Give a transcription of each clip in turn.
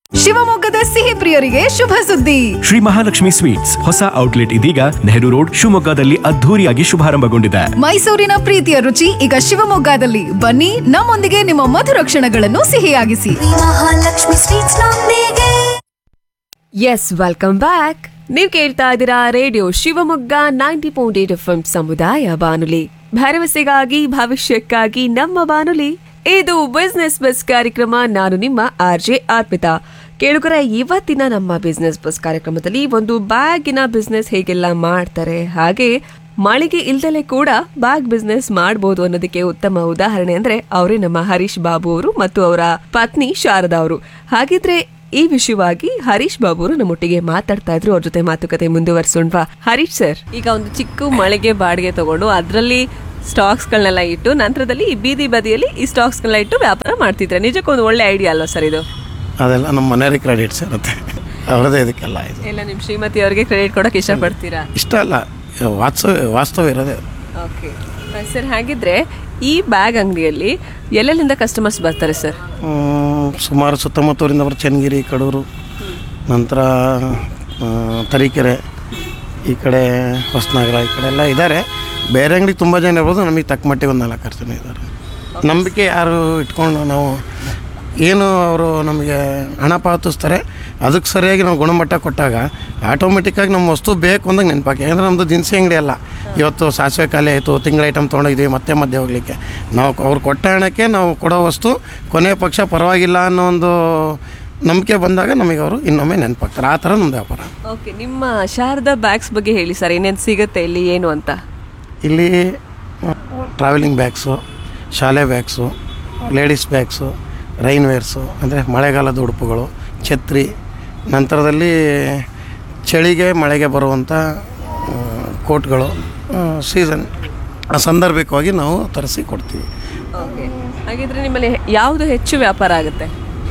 ಶಿವಮೊಗ್ಗದ ಸಿಹಿ ಪ್ರಿಯರಿಗೆ ಶುಭ ಸುದ್ದಿ ಶ್ರೀ ಮಹಾಲಕ್ಷ್ಮಿ ಸ್ವೀಟ್ಸ್ ಹೊಸ ಔಟ್ಲೆಟ್ ಇದೀಗ ನೆಹರು ರೋಡ್ ಶಿವಮೊಗ್ಗದಲ್ಲಿ ಅದ್ಧೂರಿಯಾಗಿ ಶುಭಾರಂಭಗೊಂಡಿದೆ ಮೈಸೂರಿನ ಪ್ರೀತಿಯ ರುಚಿ ಈಗ ಶಿವಮೊಗ್ಗದಲ್ಲಿ ಬನ್ನಿ ನಮ್ಮೊಂದಿಗೆ ನಿಮ್ಮ ಮಧುರ ಕ್ಷಣಗಳನ್ನು ಸಿಹಿಯಾಗಿಸಿ ಮಹಾಲಕ್ಷ್ಮಿ ಸ್ವೀಟ್ಸ್ ನೊಂದಿಗೆ ಎಸ್ ವೆಲ್ಕಮ್ ಬ್ಯಾಕ್ ನೀವು ಕೇಳ್ತಾ ಇದ್ದೀರಾ radio Shivamogga ninety point eight F M ಸಮುದಾಯ ಬಾನುಲಿ ಭರವಸೆಗಾಗಿ ಭವಿಷ್ಯಕ್ಕಾಗಿ ನಮ್ಮ ಬಾನುಲಿ ಇದು ಬಿಸ್ನೆಸ್ ಬಸ್ ಕಾರ್ಯಕ್ರಮ ನಾನು ನಿಮ್ಮ ಆರ್ ಜೆ ಅರ್ಪಿತಾ ಕೇಳುಗರ ಇವತ್ತಿನ ನಮ್ಮ ಬಿಸ್ನೆಸ್ ಬಸ್ ಕಾರ್ಯಕ್ರಮದಲ್ಲಿ ಒಂದು ಬ್ಯಾಗಿನ ಬಿಸ್ನೆಸ್ ಹೇಗೆಲ್ಲ ಮಾಡ್ತಾರೆ ಹಾಗೆ ಮಳಿಗೆ ಇಲ್ದಲೆ ಕೂಡ ಬ್ಯಾಗ್ ಬಿಸ್ನೆಸ್ ಮಾಡಬಹುದು ಅನ್ನೋದಕ್ಕೆ ಉತ್ತಮ ಉದಾಹರಣೆ ಅಂದ್ರೆ ಅವರೇ ನಮ್ಮ ಹರೀಶ್ ಬಾಬು ಅವರು ಮತ್ತು ಅವರ ಪತ್ನಿ ಶಾರದಾ ಅವರು ಹಾಗಿದ್ರೆ ಈ ವಿಷಯವಾಗಿ ಹರೀಶ್ ಬಾಬು ಅವರು ನಮ್ಮೊಟ್ಟಿಗೆ ಮಾತಾಡ್ತಾ ಇದ್ರು ಅವ್ರ ಜೊತೆ ಮಾತುಕತೆ ಮುಂದುವರ್ಸೋಣ್ವಾ ಹರೀಶ್ ಸರ್ ಈಗ ಒಂದು ಚಿಕ್ಕ ಮಳಿಗೆ ಬಾಡಿಗೆ ತಗೊಂಡು ಅದರಲ್ಲಿ ಸ್ಟಾಕ್ಸ್ಗಳನ್ನೆಲ್ಲ ಇಟ್ಟು ನಂತರದಲ್ಲಿ ಈ ಬೀದಿ ಬದಿಯಲ್ಲಿ ಈ ಸ್ಟಾಕ್ಸ್ಗಳನ್ನ ಇಟ್ಟು ವ್ಯಾಪಾರ ಮಾಡ್ತಿದ್ರೆ ನಿಜಕ್ಕೊಂದು ಒಳ್ಳೆ ಐಡಿಯಾ ಅಲ್ವಾ ಸರ್ ಇದು ಅದೆಲ್ಲ ನಮ್ಮ ಮನೆಯವ್ರಿಗೆ ಕ್ರೆಡಿಟ್ಸ್ ಇರುತ್ತೆ ಅವ್ರದ್ದೇ ಇದಕ್ಕೆಲ್ಲ ಇದು ಎಲ್ಲ ನಿಮ್ಮ ಶ್ರೀಮತಿ ಅವರಿಗೆ ಕ್ರೆಡಿಟ್ ಕೊಡಕ್ಕೆ ಇಷ್ಟಪಡ್ತೀರಾ ಇಷ್ಟ ಅಲ್ಲ ವಾಸ್ತವ ವಾಸ್ತವ ಇರೋದೇ ಅದು. ಓಕೆ ಸರ್ ಹಾಗಿದ್ರೆ ಈ ಬ್ಯಾಗ್ ಅಂಗಡಿಯಲ್ಲಿ ಎಲ್ಲೆಲ್ಲಿಂದ ಕಸ್ಟಮರ್ಸ್ ಬರ್ತಾರೆ ಸರ್ ಹ್ಮ್, ಸುಮಾರು ಸುತ್ತಮುತ್ತೂರಿಂದ ಅವರು ಚನ್ನಗಿರಿ ಕಡೂರು ನಂತರ ಆ, ತರೀಕೆರೆ ಈ ಕಡೆ ಹೊಸನಗರ ಈ ಕಡೆ ಎಲ್ಲ ಇದ್ದಾರೆ ಬೇರೆ ಅಂಗಡಿ ತುಂಬ ಜನ ಇರ್ಬೋದು ನಮಗೆ ತಕ್ಕ ಮಟ್ಟಿಗೆ ಒಂದು ನಾಲ್ಕು ಜನ ಇದ್ದಾರೆ ನಂಬಿಕೆ ಯಾರು ಇಟ್ಕೊಂಡು ನಾವು ಏನು ಅವರು ನಮಗೆ ಹಣ ಪಾವತಿಸ್ತಾರೆ ಅದಕ್ಕೆ ಸರಿಯಾಗಿ ನಾವು ಗುಣಮಟ್ಟ ಕೊಟ್ಟಾಗ ಆಟೋಮೆಟಿಕ್ಕಾಗಿ ನಮ್ಮ ವಸ್ತು ಬೇಕು ಅಂದಾಗ ನೆನಪಾಕಿ ಯಾಕಂದ್ರೆ ನಮ್ಮದು ದಿನಸಿ ಅಂಗಡಿ ಅಲ್ಲ ಇವತ್ತು ಸಾಸಿವೆ ಖಾಲಿ ಆಯಿತು ತಿಂಗಳ ಐಟಮ್ ತೊಗೊಂಡಿದ್ದೀವಿ ಮತ್ತೆ ಮಧ್ಯೆ ಹೋಗಲಿಕ್ಕೆ ನಾವು ಅವ್ರು ಕೊಟ್ಟ ಹಣಕ್ಕೆ ನಾವು ಕೊಡೋ ವಸ್ತು ಕೊನೆಯ ಪಕ್ಷ ಪರವಾಗಿಲ್ಲ ಅನ್ನೋ ಒಂದು ನಂಬಿಕೆ ಬಂದಾಗ ನಮಗೆ ಅವರು ಇನ್ನೊಮ್ಮೆ ನೆನಪಾಗ್ತಾರೆ ಆ ಥರ ನಮ್ಮದು ವ್ಯಾಪಾರ ಓಕೆ ನಿಮ್ಮ ಶಾರದಾ ಬ್ಯಾಗ್ಸ್ ಬಗ್ಗೆ ಹೇಳಿ ಸರ್ ಏನೇನು ಸಿಗುತ್ತೆ ಇಲ್ಲಿ ಏನು ಅಂತ ಇಲ್ಲಿ ಟ್ರಾವೆಲಿಂಗ್ ಬ್ಯಾಗ್ಸು ಶಾಲೆ bags ladies bags rain wears ಅಂದರೆ ಮಳೆಗಾಲದ ಉಡುಪುಗಳು ಛತ್ರಿ ನಂತರದಲ್ಲಿ ಚಳಿಗೆ ಮಳೆಗೆ ಬರುವಂಥ ಆ, ಕೋಟ್ಗಳು ಸೀಸನ್ ಸಂದರ್ಭಿಕವಾಗಿ ನಾವು ತರಿಸಿ ಕೊಡ್ತೀವಿ ಓಕೆ ಹಾಗಿದ್ರೆ ನಿಮ್ಮಲ್ಲಿ ಯಾವುದು ಹೆಚ್ಚು ವ್ಯಾಪಾರ ಆಗುತ್ತೆ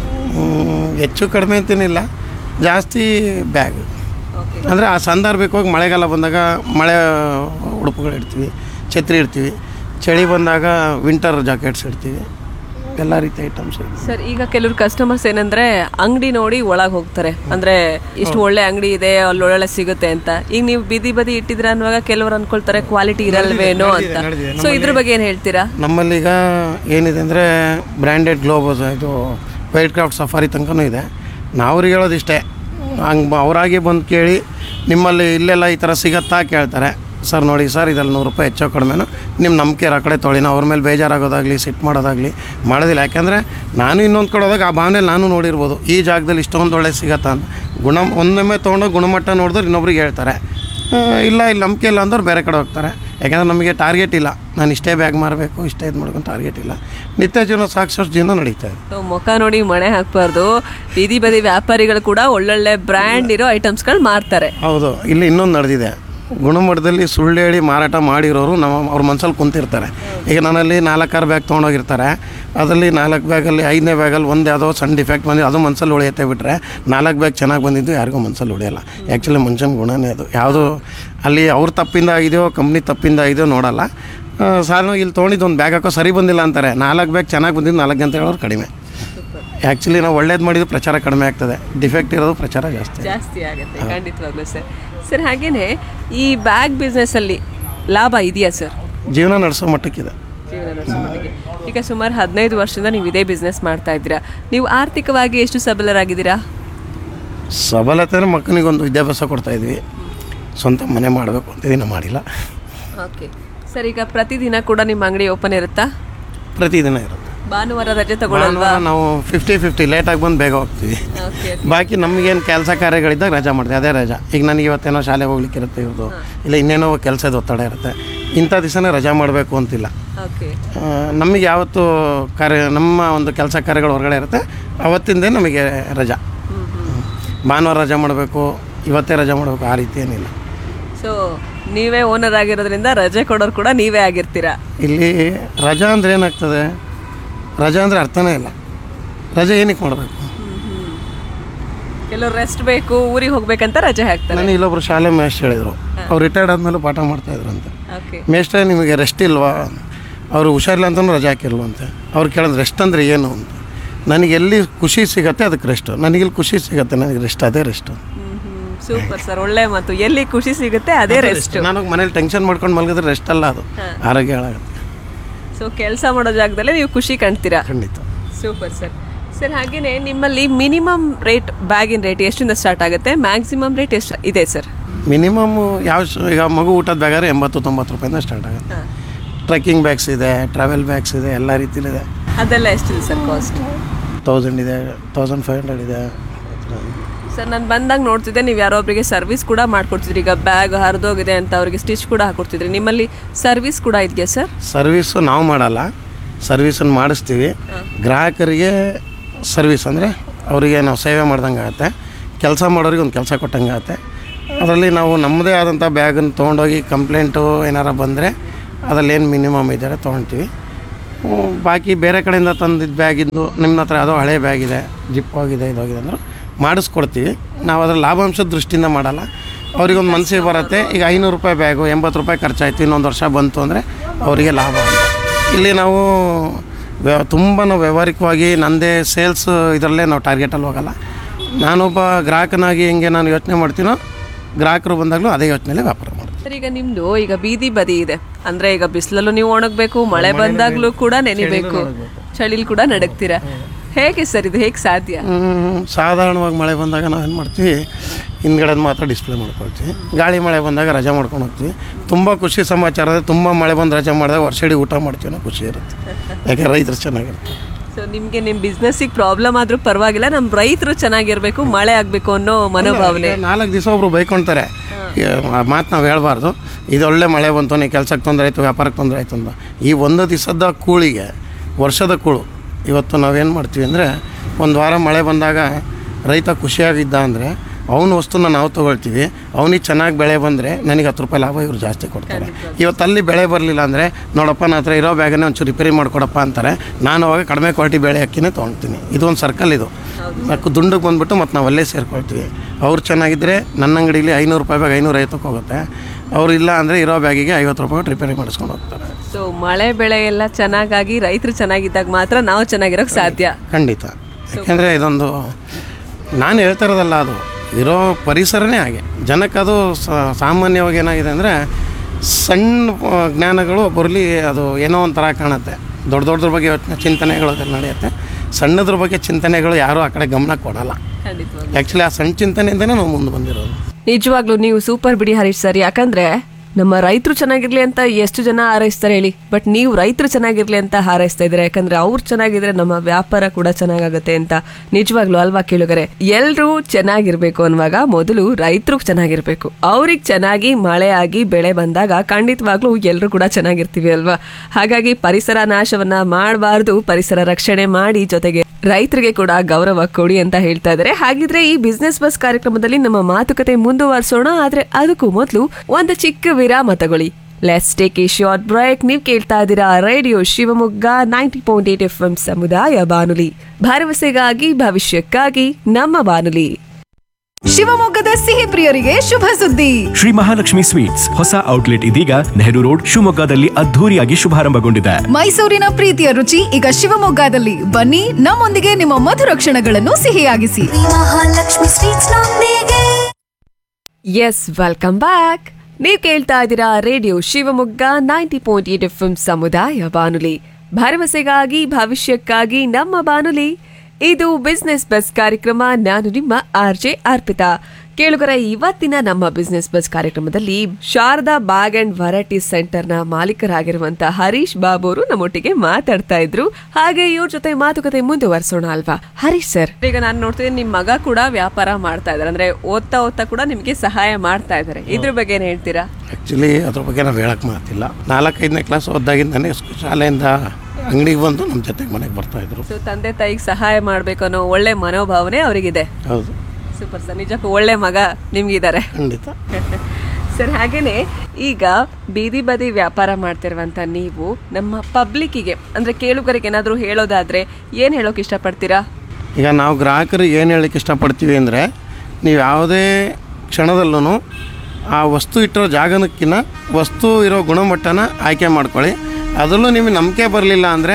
ಹ್ಮ್, ಹೆಚ್ಚು ಕಡಿಮೆ ಅಂತೇನಿಲ್ಲ ಜಾಸ್ತಿ ಬ್ಯಾಗ್ ಅಂದರೆ ಆ ಸಂದರ್ಭಿಕವಾಗಿ ಮಳೆಗಾಲ ಬಂದಾಗ ಮಳೆ ಉಡುಪುಗಳು ಇಡ್ತೀವಿ ಛತ್ರಿ ಇಡ್ತೀವಿ ಚಳಿ ಬಂದಾಗ ವಿಂಟರ್ ಜಾಕೆಟ್ಸ್ ಇಡ್ತೀವಿ ಎಲ್ಲ ರೀತಿಯ ಐಟಮ್ಸ್ ಇಡ್ತೀವಿ ಸರ್ ಈಗ ಕೆಲವರು ಕಸ್ಟಮರ್ಸ್ ಏನಂದ್ರೆ ಅಂಗಡಿ ನೋಡಿ ಒಳಗೆ ಹೋಗ್ತಾರೆ ಅಂದ್ರೆ ಇಷ್ಟು ಒಳ್ಳೆ ಅಂಗಡಿ ಇದೆ ಅಲ್ಲಿ ಒಳ್ಳೆ ಸಿಗುತ್ತೆ ಅಂತ ಈಗ ನೀವು ಬೀದಿ ಬದಿ ಇಟ್ಟಿದ್ರ ಅನ್ನುವಾಗ ಕೆಲವರು ಅನ್ಕೊಳ್ತಾರೆ ಕ್ವಾಲಿಟಿ ಇರಲ್ವೇನೋ ಅಂತ ನಡೆದಿದೆ. ಸೊ ಇದ್ರ ಬಗ್ಗೆ ಏನ್ ಹೇಳ್ತೀರಾ ನಮ್ಮಲ್ಲೀಗ ಏನಿದೆ ಅಂದರೆ ಬ್ರ್ಯಾಂಡೆಡ್ ಗ್ಲೋಬಸ್ ಇದು ವೈಟ್ ಕ್ರಾಫ್ಟ್ ಸಫಾರಿ ತನಕನೂ ಇದೆ ನಾವ್ರಿಗೆ ಹೇಳೋದು ಇಷ್ಟೇ ಹಂಗೆ ಅವರಾಗಿ ಬಂದು ಕೇಳಿ ನಿಮ್ಮಲ್ಲಿ ಇಲ್ಲೆಲ್ಲ ಈ ಥರ ಸಿಗತ್ತಾ ಕೇಳ್ತಾರೆ ಸರ್ ನೋಡಿ ಸರ್ ಇದರಲ್ಲಿ ನೂರು ರೂಪಾಯಿ ಹೆಚ್ಚೋ ಕಡಿಮೆನೋ ನಿಮ್ಮ ನಂಬಿಕೆ ಆ ಕಡೆ ತೊಳಿನ ಅವ್ರ ಮೇಲೆ ಬೇಜಾರಾಗೋದಾಗಲಿ ಸಿಟ್ಟು ಮಾಡೋದಾಗಲಿ ಮಾಡೋದಿಲ್ಲ ಯಾಕೆಂದರೆ ನಾನು ಇನ್ನೊಂದು ಕಡೆ ಹೋದಾಗ ಆ ಭಾವನೆಯಲ್ಲಿ ನಾನು ನೋಡಿರ್ಬೋದು ಈ ಜಾಗದಲ್ಲಿ ಇಷ್ಟೊಂದು ಒಳ್ಳೆ ಸಿಗತ್ತಾ ಅಂತ ಗುಣ ಒಂದೊಮ್ಮೆ ತೊಗೊಂಡೋಗಿ ಗುಣಮಟ್ಟ ನೋಡಿದ್ರೆ ಇನ್ನೊಬ್ರಿಗೆ ಹೇಳ್ತಾರೆ ಆ, ಇಲ್ಲ ಇಲ್ಲಿ ನಂಬಿಕೆ ಇಲ್ಲ ಅಂದ್ರೆ ಬೇರೆ ಕಡೆ ಹೋಗ್ತಾರೆ ಯಾಕಂದ್ರೆ ನಮಗೆ ಟಾರ್ಗೆಟ್ ಇಲ್ಲ ನಾನು ಇಷ್ಟೇ ಬ್ಯಾಗ್ ಮಾರಬೇಕು ಇಷ್ಟೇ ಇದು ಮಾಡ್ಕೊಂಡು ಟಾರ್ಗೆಟ್ ಇಲ್ಲ ನಿತ್ಯ ಜೀವನ ಸಾಕಷ್ಟು ಜೀವನ ನಡೀತಾ ಇದೆ ಸೊ ಮುಖ ನೋಡಿ ಮಣೆ ಹಾಕ್ಬಾರ್ದು ಬೀದಿ ಬದಿ ವ್ಯಾಪಾರಿಗಳು ಕೂಡ ಒಳ್ಳೊಳ್ಳೆ ಬ್ರ್ಯಾಂಡ್ ಇರೋ ಐಟಮ್ಸ್ಗಳು ಮಾರ್ತಾರೆ ಹೌದು ಇಲ್ಲಿ ಇನ್ನೊಂದು ನಡೆದಿದೆ ಗುಣಮಟ್ಟದಲ್ಲಿ ಸುಳ್ಳು ಹೇಳಿ ಮಾರಾಟ ಮಾಡಿರೋರು ನಮ್ಮ ಅವ್ರ ಮನ್ಸಲ್ಲಿ ಕುಂತಿರ್ತಾರೆ ಈಗ ನನ್ನಲ್ಲಿ ನಾಲ್ಕಾರು ಬ್ಯಾಗ್ ತೊಗೊಂಡೋಗಿರ್ತಾರೆ ಅದರಲ್ಲಿ ನಾಲ್ಕು ಬ್ಯಾಗಲ್ಲಿ ಐದನೇ ಬ್ಯಾಗಲ್ಲಿ ಒಂದು ಯಾವುದೋ ಸಣ್ಣ ಡಿಫೆಕ್ಟ್ ಬಂದಿದೆ ಅದು ಮನ್ಸಲ್ಲಿ ಉಳಿಯುತ್ತೆ ಬಿಟ್ಟರೆ ನಾಲ್ಕು ಬ್ಯಾಗ್ ಚೆನ್ನಾಗಿ ಬಂದಿದ್ದು ಯಾರಿಗೂ ಮನ್ಸಲ್ಲಿ ಉಳಿಯಲ್ಲ ಆ್ಯಕ್ಚುಲಿ ಮನುಷ್ಯನ ಗುಣನೇ ಅದು ಯಾವುದು ಅಲ್ಲಿ ಅವ್ರ ತಪ್ಪಿಂದ ಆಗಿದೆಯೋ ಕಂಪ್ನಿ ತಪ್ಪಿಂದ ಆಗಿದೆಯೋ ನೋಡಲ್ಲ ಸಾಧಾರಣ ಇಲ್ಲಿ ತೊಗೊಂಡಿದ್ದು ಒಂದು ಬ್ಯಾಗ್ ಹಾಕೋ ಸರಿ ಬಂದಿಲ್ಲ ಅಂತಾರೆ ನಾಲ್ಕು ಬ್ಯಾಗ್ ಚೆನ್ನಾಗಿ ಬಂದಿದ್ದು ನಾಲ್ಕು ಅಂತ ಹೇಳೋರು ಕಡಿಮೆ ಆ್ಯಕ್ಚುಲಿ ನಾವು ಒಳ್ಳೇದು ಮಾಡಿದ್ದು ಪ್ರಚಾರ ಕಡಿಮೆ ಆಗ್ತದೆ ಡಿಫೆಕ್ಟ್ ಇರೋದು ಪ್ರಚಾರ ಜಾಸ್ತಿ ಜಾಸ್ತಿ ಆಗುತ್ತೆ ಖಂಡಿತವಾಗ್ಲೂ ಸರ್ ಸರ್ ಹಾಗೇನೆ ಈ ಬ್ಯಾಗ್ ಬಿಸ್ನೆಸ್ ಅಲ್ಲಿ ಲಾಭ ಇದೆಯಾ ಸರ್ ಜೀವನ ನಡೆಸೋ ಮಟ್ಟಕ್ಕಿದೆ ಜೀವನ ನಡೆಸೋ ಮಟ್ಟಿಗೆ. ಈಗ ಸುಮಾರು ಹದಿನೈದು ವರ್ಷದಿಂದ ನೀವು ಇದೇ ಬಿಸ್ನೆಸ್ ಮಾಡ್ತಾ ಇದ್ದೀರಾ ನೀವು ಆರ್ಥಿಕವಾಗಿ ಎಷ್ಟು ಸಬಲರಾಗಿದ್ದೀರಾ ಸಬಲತೆ ಮಕ್ಕನಿಗೊಂದು ವಿದ್ಯಾಭ್ಯಾಸ ಕೊಡ್ತಾ ಇದ್ವಿ ಸ್ವಂತ ಮನೆ ಮಾಡಬೇಕು ಅಂತ ದಿನ ಮಾಡಿಲ್ಲ ಓಕೆ ಸರ್ ಈಗ ಪ್ರತಿದಿನ ಕೂಡ ನಿಮ್ಮ ಅಂಗಡಿ ಓಪನ್ ಇರುತ್ತಾ ಪ್ರತಿದಿನ ಇರುತ್ತೆ ಭಾನುವಾರ ರಜೆ ತಗೊಳ್ಳಲ್ವಾ ಭಾನುವಾರ ನಾವು ಫಿಫ್ಟಿ ಫಿಫ್ಟಿ ಲೇಟಾಗಿ ಬಂದು ಬೇಗ ಹೋಗ್ತೀವಿ ಓಕೆ ಬಾಕಿ ನಮಗೇನು ಕೆಲಸ ಕಾರ್ಯಗಳಿದ್ದಾಗ ರಜಾ ಮಾಡ್ತೀವಿ ಅದೇ ರಜಾ ಈಗ ನನಗೆ ಇವತ್ತೇನೋ ಶಾಲೆಗೆ ಹೋಗ್ಲಿಕ್ಕೆ ಇರುತ್ತೆ ಇವ್ರದ್ದು ಇಲ್ಲ ಇನ್ನೇನೋ ಕೆಲಸದ ಒತ್ತಡ ಇರುತ್ತೆ ಇಂಥ ದಿವಸನೇ ರಜಾ ಮಾಡಬೇಕು ಅಂತಿಲ್ಲ ಓಕೆ ಆ, ನಮಗೆ ಯಾವತ್ತು ಕಾರ್ಯ ನಮ್ಮ ಒಂದು ಕೆಲಸ ಕಾರ್ಯಗಳು ಹೊರಗಡೆ ಇರುತ್ತೆ ಅವತ್ತಿಂದೇ ನಮಗೆ ರಜಾ ಭಾನುವಾರ ರಜಾ ಮಾಡಬೇಕು ಇವತ್ತೇ ರಜಾ ಮಾಡಬೇಕು ಆ ರೀತಿ ಏನಿಲ್ಲ ಸೊ ನೀವೇ ಓನರ್ ಆಗಿರೋದ್ರಿಂದ ರಜೆ ಕೊಡೋರು ಕೂಡ ನೀವೇ ಆಗಿರ್ತೀರಾ ಇಲ್ಲಿ ರಜಾ ಅಂದರೆ ಏನಾಗ್ತದೆ ರಜಾ ಅಂದರೆ ಅರ್ಥನೇ ಇಲ್ಲ ರಜೆ ಏನಕ್ಕೆ ಮಾಡಬೇಕು ಕೆಲವ್ರು ರೆಸ್ಟ್ ಬೇಕು ಊರಿಗೆ ಹೋಗ್ಬೇಕಂತ ರಜೆ ಹಾಕ್ತಾರೆ ನನಗೆ ಇಲ್ಲೊಬ್ರು ಶಾಲೆ ಮೇಸ್ಟ್ ಹೇಳಿದರು ಅವ್ರು ರಿಟೈರ್ಡ್ ಆದಮೇಲೆ ಪಾಠ ಮಾಡ್ತಾಯಿದ್ರು ಅಂತ ಓಕೆ ಮೇಸ್ಟ್ರೆ ನಿಮಗೆ ರೆಸ್ಟ್ ಇಲ್ವಾ ಅವರು ಹುಷಾರಿಲ್ಲ ಅಂತಲೂ ರಜೆ ಹಾಕಿಲ್ವ ಅಂತ ಅವ್ರು ಕೇಳಿದ್ರು ರೆಸ್ಟ್ ಅಂದರೆ ಏನು ಅಂತ ನನಗೆ ಎಲ್ಲಿ ಖುಷಿ ಸಿಗತ್ತೆ ಅದಕ್ಕೆ ರೆಸ್ಟು ನನಗಿಲ್ಲಿ ಖುಷಿ ಸಿಗತ್ತೆ ನನಗೆ ರೆಸ್ಟ್ ಅದೇ ರೆಸ್ಟು ಸೂಪರ್ ಸರ್ ಒಳ್ಳೆ ಮಾತು ಎಲ್ಲಿ ಖುಷಿ ಸಿಗುತ್ತೆ ಅದೇ ರೆಸ್ಟ್ ನಾನು ಮನೇಲಿ ಟೆನ್ಷನ್ ಮಾಡ್ಕೊಂಡು ಮಲಗಿದ್ರೆ ರೆಸ್ಟ್ ಅಲ್ಲ ಅದು ಆರೋಗ್ಯ ಹಾಳಾಗುತ್ತೆ ಸೊ ಕೆಲಸ ಮಾಡೋ ಜಾಗದಲ್ಲೇ ನೀವು ಖುಷಿ ಕಾಣ್ತೀರಾ ಖಂಡಿತ ಸೂಪರ್ ಸರ್ ಸರ್ ಹಾಗೇನೆ ನಿಮ್ಮಲ್ಲಿ ಮಿನಿಮಮ್ ರೇಟ್ ಬ್ಯಾಗಿನ ರೇಟ್ ಎಷ್ಟಿಂದ ಸ್ಟಾರ್ಟ್ ಆಗುತ್ತೆ ಮ್ಯಾಕ್ಸಿಮಮ್ ರೇಟ್ ಎಷ್ಟು ಇದೆ ಸರ್ ಮಿನಿಮಮ್ ಯಾವ ಶ- ಈಗ ಮಗು ಊಟದ ಬೇಕಾದ್ರೆ ಎಂಬತ್ತು ತೊಂಬತ್ತು ರೂಪಾಯಿಂದ ಸ್ಟಾರ್ಟ್ ಆಗುತ್ತೆ ಟ್ರೆಕ್ಕಿಂಗ್ ಬ್ಯಾಗ್ಸ್ ಇದೆ ಟ್ರಾವೆಲ್ ಬ್ಯಾಗ್ಸ್ ಇದೆ ಎಲ್ಲ ರೀತಿಲಿದೆ ಅದೆಲ್ಲ ಎಷ್ಟಿದೆ ಸರ್ ಕಾಸ್ಟ್ ತೌಸಂಡ್ ಇದೆ ತೌಸಂಡ್ ಫೈವ್ ಹಂಡ್ರೆಡ್ ಇದೆ ಸರ್ ನಾನು ಬಂದಾಗ ನೋಡ್ತಿದ್ದೆ ನೀವು ಯಾರೋ ಒಬ್ಬರಿಗೆ ಸರ್ವಿಸ್ ಕೂಡ ಮಾಡ್ಕೊಡ್ತಿದ್ರಿ ಈಗ ಬ್ಯಾಗ್ ಹರಿದೋಗಿದೆ ಅಂತ ಅವರಿಗೆ ಸ್ಟಿಚ್ ಕೂಡ ಹಾಕೊಡ್ತಿದ್ರಿ ನಿಮ್ಮಲ್ಲಿ ಸರ್ವಿಸ್ ಕೂಡ ಇದೆಯಾ ಸರ್ ಸರ್ವಿಸು ನಾವು ಮಾಡಲ್ಲ ಸರ್ವಿಸನ್ನು ಮಾಡಿಸ್ತೀವಿ ಗ್ರಾಹಕರಿಗೆ ಸರ್ವಿಸ್ ಅಂದರೆ ಅವರಿಗೆ ನಾವು ಸೇವೆ ಮಾಡ್ದಂಗೆ ಆಗುತ್ತೆ ಕೆಲಸ ಮಾಡೋರಿಗೆ ಒಂದು ಕೆಲಸ ಕೊಟ್ಟಂಗೆ ಆಗುತ್ತೆ ಅದರಲ್ಲಿ ನಾವು ನಮ್ಮದೇ ಆದಂಥ ಬ್ಯಾಗನ್ನು ತೊಗೊಂಡೋಗಿ ಕಂಪ್ಲೇಂಟು ಏನಾರ ಬಂದರೆ ಅದರಲ್ಲಿ ಏನು ಮಿನಿಮಮ್ ಇದ್ದಾರೆ ತೊಗೊಳ್ತೀವಿ ಹ್ಮ್, ಬಾಕಿ ಬೇರೆ ಕಡೆಯಿಂದ ತಂದಿದ್ದ ಬ್ಯಾಗಿದ್ದು ನಿಮ್ಮ ಹತ್ರ ಯಾವುದೋ ಹಳೆ ಬ್ಯಾಗ್ ಇದೆ ಜಿಪ್ ಹೋಗಿದೆ ಇದಾಗಿದೆ ಅಂದ್ರೆ ಮಾಡಿಸ್ಕೊಡ್ತೀವಿ ನಾವು ಅದರ ಲಾಭಾಂಶದ ದೃಷ್ಟಿಯಿಂದ ಮಾಡಲ್ಲ ಅವ್ರಿಗೊಂದು ಮನಸ್ಸಿಗೆ ಬರುತ್ತೆ ಈಗ ಐನೂರು ರೂಪಾಯಿ ಬ್ಯಾಗು ಎಂಬತ್ತು ರೂಪಾಯಿ ಖರ್ಚಾಯ್ತು ಇನ್ನೊಂದು ವರ್ಷ ಬಂತು ಅಂದರೆ ಅವರಿಗೆ ಲಾಭ ಅಂತ. ಇಲ್ಲಿ ನಾವು ವ್ಯ ತುಂಬ ನಾವು ವ್ಯಾವಹಾರಿಕವಾಗಿ ನನ್ನದೇ ಸೇಲ್ಸ್ ಇದರಲ್ಲೇ ನಾವು ಟಾರ್ಗೆಟಲ್ಲಿ ಹೋಗಲ್ಲ ನಾನೊಬ್ಬ ಗ್ರಾಹಕನಾಗಿ ಹೆಂಗೆ ನಾನು ಯೋಚನೆ ಮಾಡ್ತೀನೋ ಗ್ರಾಹಕರು ಬಂದಾಗಲೂ ಅದೇ ಯೋಚನೆಯಲ್ಲೇ ವ್ಯಾಪಾರ ಮಾಡ್ತೀನಿ ಸರ್ ಈಗ ನಿಮ್ದು ಈಗ ಬೀದಿ ಬದಿ ಇದೆ ಅಂದ್ರೆ ಈಗ ಬಿಸಿಲಲ್ಲೂ ನೀವು ಒಣಗಬೇಕು ಮಳೆ ಬಂದಾಗ್ಲೂ ಕೂಡ ನೆನಿಬೇಕು ಚಳಿಲಿ ಕೂಡ ನಡಗ್ತೀರಾ ಹೇಗೆ ಸರ್ ಇದು ಹೇಗೆ ಸಾಧ್ಯ ಹ್ಮ್, ಸಾಧಾರಣವಾಗಿ ಮಳೆ ಬಂದಾಗ ನಾವೇನು ಮಾಡ್ತೀವಿ ಹಿಂದ್ಗಡೆದು ಮಾತ್ರ ಡಿಸ್ಪ್ಲೇ ಮಾಡ್ಕೊಳ್ತೀವಿ ಗಾಳಿ ಮಳೆ ಬಂದಾಗ ರಜೆ ಮಾಡ್ಕೊಂಡು ಹೋಗ್ತೀವಿ ತುಂಬ ಖುಷಿ ಸಮಾಚಾರ ಇದೆ ತುಂಬ ಮಳೆ ಬಂದು ರಜೆ ಮಾಡಿದಾಗ ವರ್ಷಡಿ ಊಟ ಮಾಡ್ತೀವಿ ಅನ್ನೋ ಖುಷಿ ಇರುತ್ತೆ ಯಾಕೆ ರೈತರು ಚೆನ್ನಾಗಿರುತ್ತೆ ಸೊ ನಿಮ್ಗೆ ನಿಮ್ ಬಿಸ್ನೆಸ್ಸಿಗೆ ಪ್ರಾಬ್ಲಮ್ ಆದ್ರೂ ಪರವಾಗಿಲ್ಲ ನಮ್ಮ ರೈತರು ಚೆನ್ನಾಗಿರ್ಬೇಕು ಮಳೆ ಆಗ್ಬೇಕು ಅನ್ನೋ ಮನೋಭಾವನೆ ಈಗ ನಾಲ್ಕು ದಿವಸ ಒಬ್ರು ಬೈಕೊಳ್ತಾರೆ ಮಾತು ನಾವು ಹೇಳ್ಬಾರ್ದು ಇದು ಒಳ್ಳೆ ಮಳೆ ಬಂತು ನೀ ಕೆಲಸಕ್ಕೆ ತೊಂದರೆ ಆಯಿತು ವ್ಯಾಪಾರಕ್ಕೆ ತೊಂದರೆ ಆಯಿತು ಅಂತ ಈ ಒಂದು ದಿವಸದ ಕೂಳಿಗೆ ವರ್ಷದ ಕೂಳು ಇವತ್ತು ನಾವೇನು ಮಾಡ್ತೀವಿ ಅಂದರೆ ಒಂದು ವಾರ ಮಳೆ ಬಂದಾಗ ರೈತ ಖುಷಿಯಾಗಿದ್ದ ಅಂದರೆ ಅವನ ವಸ್ತುನ ನಾವು ತೊಗೊಳ್ತೀವಿ ಅವನಿಗೆ ಚೆನ್ನಾಗಿ ಬೆಳೆ ಬಂದರೆ ನನಗೆ ಹತ್ತು ರೂಪಾಯಿ ಲಾಭ ಇವ್ರು ಜಾಸ್ತಿ ಕೊಡ್ತಾರೆ ಇವತ್ತು ಅಲ್ಲಿ ಬೆಳೆ ಬರಲಿಲ್ಲ ಅಂದರೆ ನೋಡಪ್ಪ ನನ್ನ ಹತ್ರ ಇರೋ ಬ್ಯಾಗನ್ನೇ ಒಂಚೂರು ರಿಪೇರಿ ಮಾಡಿಕೊಡಪ್ಪ ಅಂತಾರೆ ನಾನು ಅವಾಗ ಕಡಿಮೆ ಕ್ವಾಲಿಟಿ ಬೆಳೆ ಅಕ್ಕಿನೇ ತೊಗೊಳ್ತೀನಿ ಇದು ಒಂದು ಸರ್ಕಲ್ ಇದು ನಾಲ್ಕು ದುಂಡಕ್ಕೆ ಬಂದ್ಬಿಟ್ಟು ಮತ್ತು ನಾವು ಅಲ್ಲೇ ಸೇರ್ಕೊಳ್ತೀವಿ ಅವ್ರು ಚೆನ್ನಾಗಿದ್ದರೆ ನನ್ನ ಅಂಗಡಿಲಿ ಐನೂರು ರೂಪಾಯಿ ಬ್ಯಾಗ್ ಐನೂರ ಐವತ್ತಕ್ಕೆ ಹೋಗುತ್ತೆ ಅವ್ರು ಇಲ್ಲ ಅಂದರೆ ಇರೋ ಬ್ಯಾಗಿಗೆ ಐವತ್ತು ರೂಪಾಯಿ ಕೊಟ್ಟು ರಿಪೇರಿ ಮಾಡಿಸ್ಕೊಂಡು ಹೋಗ್ತಾರೆ ಸೊ ಮಳೆ ಬೆಳೆ ಎಲ್ಲ ಚೆನ್ನಾಗಾಗಿ ರೈತರು ಚೆನ್ನಾಗಿದ್ದಾಗ ಮಾತ್ರ ನಾವು ಚೆನ್ನಾಗಿರೋಕ್ ಸಾಧ್ಯ ಖಂಡಿತ ಯಾಕೆಂದರೆ ಇದೊಂದು ನಾನು ಹೇಳ್ತಾ ಇರೋದಲ್ಲ ಅದು ಇರೋ ಪರಿಸರನೇ ಹಾಗೆ ಜನಕ್ಕೆ ಅದು ಸ- ಸಾಮಾನ್ಯವಾಗಿ ಏನಾಗಿದೆ ಅಂದರೆ ಸಣ್ಣ ಆ, ಜ್ಞಾನಗಳು ಬರಲಿ ಅದು ಏನೋ ಒಂಥರ ಕಾಣುತ್ತೆ ದೊಡ್ಡ ದೊಡ್ಡದ್ರ ಬಗ್ಗೆ ಯೋಚನೆ ಚಿಂತನೆಗಳು ಅದೆಲ್ಲ ನಡೆಯುತ್ತೆ ಸಣ್ಣದ್ರ ಬಗ್ಗೆ ಚಿಂತನೆಗಳು ಯಾರೂ ಆ ಕಡೆ ಗಮನ ಕೊಡಲ್ಲ ಖಂಡಿತವಾಗಿ ಆ್ಯಕ್ಚುಲಿ ಆ ಸಣ್ಣ ಚಿಂತನೆಯಿಂದನೇ ನಾವು ಮುಂದೆ ಬಂದಿರೋದು ನಿಜವಾಗ್ಲೂ ನೀವು ಸೂಪರ್ ಬಿಡಿ ಹರೀಶ್ ಸರ್ ಯಾಕಂದ್ರೆ ನಮ್ಮ ರೈತರು ಚೆನ್ನಾಗಿರ್ಲಿ ಅಂತ ಎಷ್ಟು ಜನ ಹಾರೈಸ್ತಾರೆ ಹೇಳಿ ಬಟ್ ನೀವು ರೈತರು ಚೆನ್ನಾಗಿರ್ಲಿ ಅಂತ ಹಾರೈಸ್ತಾ ಇದ್ದಾರೆ ಯಾಕಂದ್ರೆ ಅವ್ರು ಚೆನ್ನಾಗಿದ್ರೆ ನಮ್ಮ ವ್ಯಾಪಾರ ಕೂಡ ಚೆನ್ನಾಗಾಗುತ್ತೆ ಅಂತ ನಿಜವಾಗ್ಲೂ ಅಲ್ವಾ ಕೇಳುಗರೆ ಎಲ್ರೂ ಚೆನ್ನಾಗಿರ್ಬೇಕು ಅನ್ನುವಾಗ ಮೊದಲು ರೈತರು ಚೆನ್ನಾಗಿರ್ಬೇಕು ಅವ್ರಿಗೆ ಚೆನ್ನಾಗಿ ಮಳೆ ಆಗಿ ಬೆಳೆ ಬಂದಾಗ ಖಂಡಿತವಾಗ್ಲೂ ಎಲ್ರು ಕೂಡ ಚೆನ್ನಾಗಿರ್ತೀವಿ ಅಲ್ವಾ ಹಾಗಾಗಿ ಪರಿಸರ ನಾಶವನ್ನ ಮಾಡಬಾರ್ದು ಪರಿಸರ ರಕ್ಷಣೆ ಮಾಡಿ ಜೊತೆಗೆ ರೈತರಿಗೆ ಕೂಡ ಗೌರವ ಕೊಡಿ ಅಂತ ಹೇಳ್ತಾ ಇದ್ದಾರೆ ಹಾಗಿದ್ರೆ ಈ ಬಿಸ್ನೆಸ್ ಬಸ್ ಕಾರ್ಯಕ್ರಮದಲ್ಲಿ ನಮ್ಮ ಮಾತುಕತೆ ಮುಂದುವರಿಸೋಣ ಆದ್ರೆ ಅದಕ್ಕೂ ಮೊದಲು ಒಂದು ಚಿಕ್ಕ ವಿರಾಮ ತಗೊಳ್ಳಿ let's take a short break ನೀವು ಕೇಳ್ತಾ ಇದ್ದೀರಾ radio Shivamogga ninety point eight F M ಸಮುದಾಯ ಬಾನುಲಿ ಭರವಸೆಗಾಗಿ ಭವಿಷ್ಯಕ್ಕಾಗಿ ನಮ್ಮ ಬಾನುಲಿ ಶಿವಮೊಗ್ಗದ ಸಿಹಿ ಪ್ರಿಯರಿಗೆ ಶುಭ ಸುದ್ದಿ ಶ್ರೀ ಮಹಾಲಕ್ಷ್ಮಿ ಸ್ವೀಟ್ಸ್ ಹೊಸ ಔಟ್ಲೆಟ್ ಇದೀಗ ನೆಹರು ರೋಡ್ ಶಿವಮೊಗ್ಗದಲ್ಲಿ ಅದ್ಧೂರಿಯಾಗಿ ಶುಭಾರಂಭಗೊಂಡಿದೆ ಮೈಸೂರಿನ ಪ್ರೀತಿಯ ರುಚಿ ಈಗ ಶಿವಮೊಗ್ಗದಲ್ಲಿ ಬನ್ನಿ ನಮ್ಮೊಂದಿಗೆ ನಿಮ್ಮ ಮಧುರ ಕ್ಷಣಗಳನ್ನು ಸಿಹಿಯಾಗಿಸಿ ಶ್ರೀ ಮಹಾಲಕ್ಷ್ಮಿ ಸ್ವೀಟ್ಸ್ ನೊಂದಿಗೆ ಎಸ್ ವೆಲ್ಕಮ್ ಬ್ಯಾಕ್ ನೀವು ಕೇಳ್ತಾ ಇದ್ದೀರಾ radio Shivamogga ninety point eight F ಸಮುದಾಯ ಬಾನುಲಿ ಭರವಸೆಗಾಗಿ ಭವಿಷ್ಯಕ್ಕಾಗಿ ನಮ್ಮ ಬಾನುಲಿ ಇದು ಬಿಸ್ನೆಸ್ ಬಸ್ ಕಾರ್ಯಕ್ರಮ ನಾನು ನಿಮ್ಮ ಆರ್ ಜೆ ಅರ್ಪಿತಾ ಕೇಳುಗರ ಇವತ್ತಿನ ನಮ್ಮ ಬಿಸ್ನೆಸ್ ಬಸ್ ಕಾರ್ಯಕ್ರಮದಲ್ಲಿ Sharada bag and variety centre ನ ಮಾಲೀಕರಾಗಿರುವಂತಹ ಹರೀಶ್ ಬಾಬು ಅವರು ನಮ್ಮೊಟ್ಟಿಗೆ ಮಾತಾಡ್ತಾ ಇದ್ರು ಹಾಗೆ ಇವ್ರ ಜೊತೆ ಮಾತುಕತೆ ಮುಂದುವರಿಸೋಣ ಅಲ್ವಾ ಹರೀಶ್ ಸರ್ ಈಗ ನಾನು ನೋಡ್ತೀನಿ ನಿಮ್ ಮಗ ಕೂಡ ವ್ಯಾಪಾರ ಮಾಡ್ತಾ ಇದ್ದಾರೆ ಅಂದ್ರೆ ಓದ್ತಾ ಓದ್ತಾ ಕೂಡ ನಿಮ್ಗೆ ಸಹಾಯ ಮಾಡ್ತಾ ಇದ್ದಾರೆ ಇದ್ರ ಬಗ್ಗೆ ಏನ್ ಹೇಳ್ತೀರಾ ಆ್ಯಕ್ಚುಲಿ ಅದ್ರ ಬಗ್ಗೆ ನಾವು ಹೇಳಕ್ಕೆ ಮಾತಿಲ್ಲ ನಾಲ್ಕೈದನೇ ಕ್ಲಾಸ್ ಓದ್ದಾಗಿಂದನೇ ಸ್ಕೂ- ಶಾಲೆಯಿಂದ ಅಂಗಡಿಗೆ ಬಂದು ನಮ್ಮ ಜೊತೆಗೆ ಮನೆಗೆ ಬರ್ತಾಯಿದ್ರು ಸೊ ತಂದೆ ತಾಯಿಗೆ ಸಹಾಯ ಮಾಡ್ಬೇಕು ಅನ್ನೋ ಒಳ್ಳೆ ಮನೋಭಾವನೆ ಅವರಿಗಿದೆ ಹೌದು ಸೂಪರ್ ಸರ್ ನಿಜಕ್ಕೂ ಒಳ್ಳೆ ಮಗ ನಿಮ್ಗಿದ್ದಾರೆ ಖಂಡಿತ ಸರ್ ಹಾಗೇನೆ ಈಗ ಬೀದಿ ಬದಿ ವ್ಯಾಪಾರ ಮಾಡ್ತಿರುವಂತ ನೀವು ನಮ್ಮ ಪಬ್ಲಿಕ್ಕಿಗೆ ಅಂದ್ರೆ ಕೇಳುಗರಿಗೆ ಏನಾದರೂ ಹೇಳೋದಾದ್ರೆ ಏನ್ ಹೇಳೋಕೆ ಇಷ್ಟಪಡ್ತೀರಾ ಈಗ ನಾವು ಗ್ರಾಹಕರಿಗೆ ಏನು ಹೇಳಕ್ಕೆ ಇಷ್ಟಪಡ್ತೀವಿ ಅಂದರೆ ನೀವು ಯಾವುದೇ ಕ್ಷಣದಲ್ಲೂ ಆ ವಸ್ತು ಇಟ್ಟಿರೋ ಜಾಗನಕ್ಕಿಂತ ವಸ್ತು ಇರೋ ಗುಣಮಟ್ಟನ ಆಯ್ಕೆ ಮಾಡ್ಕೊಳ್ಳಿ ಅದರಲ್ಲೂ ನಿಮಗೆ ನಂಬಿಕೆ ಬರಲಿಲ್ಲ ಅಂದರೆ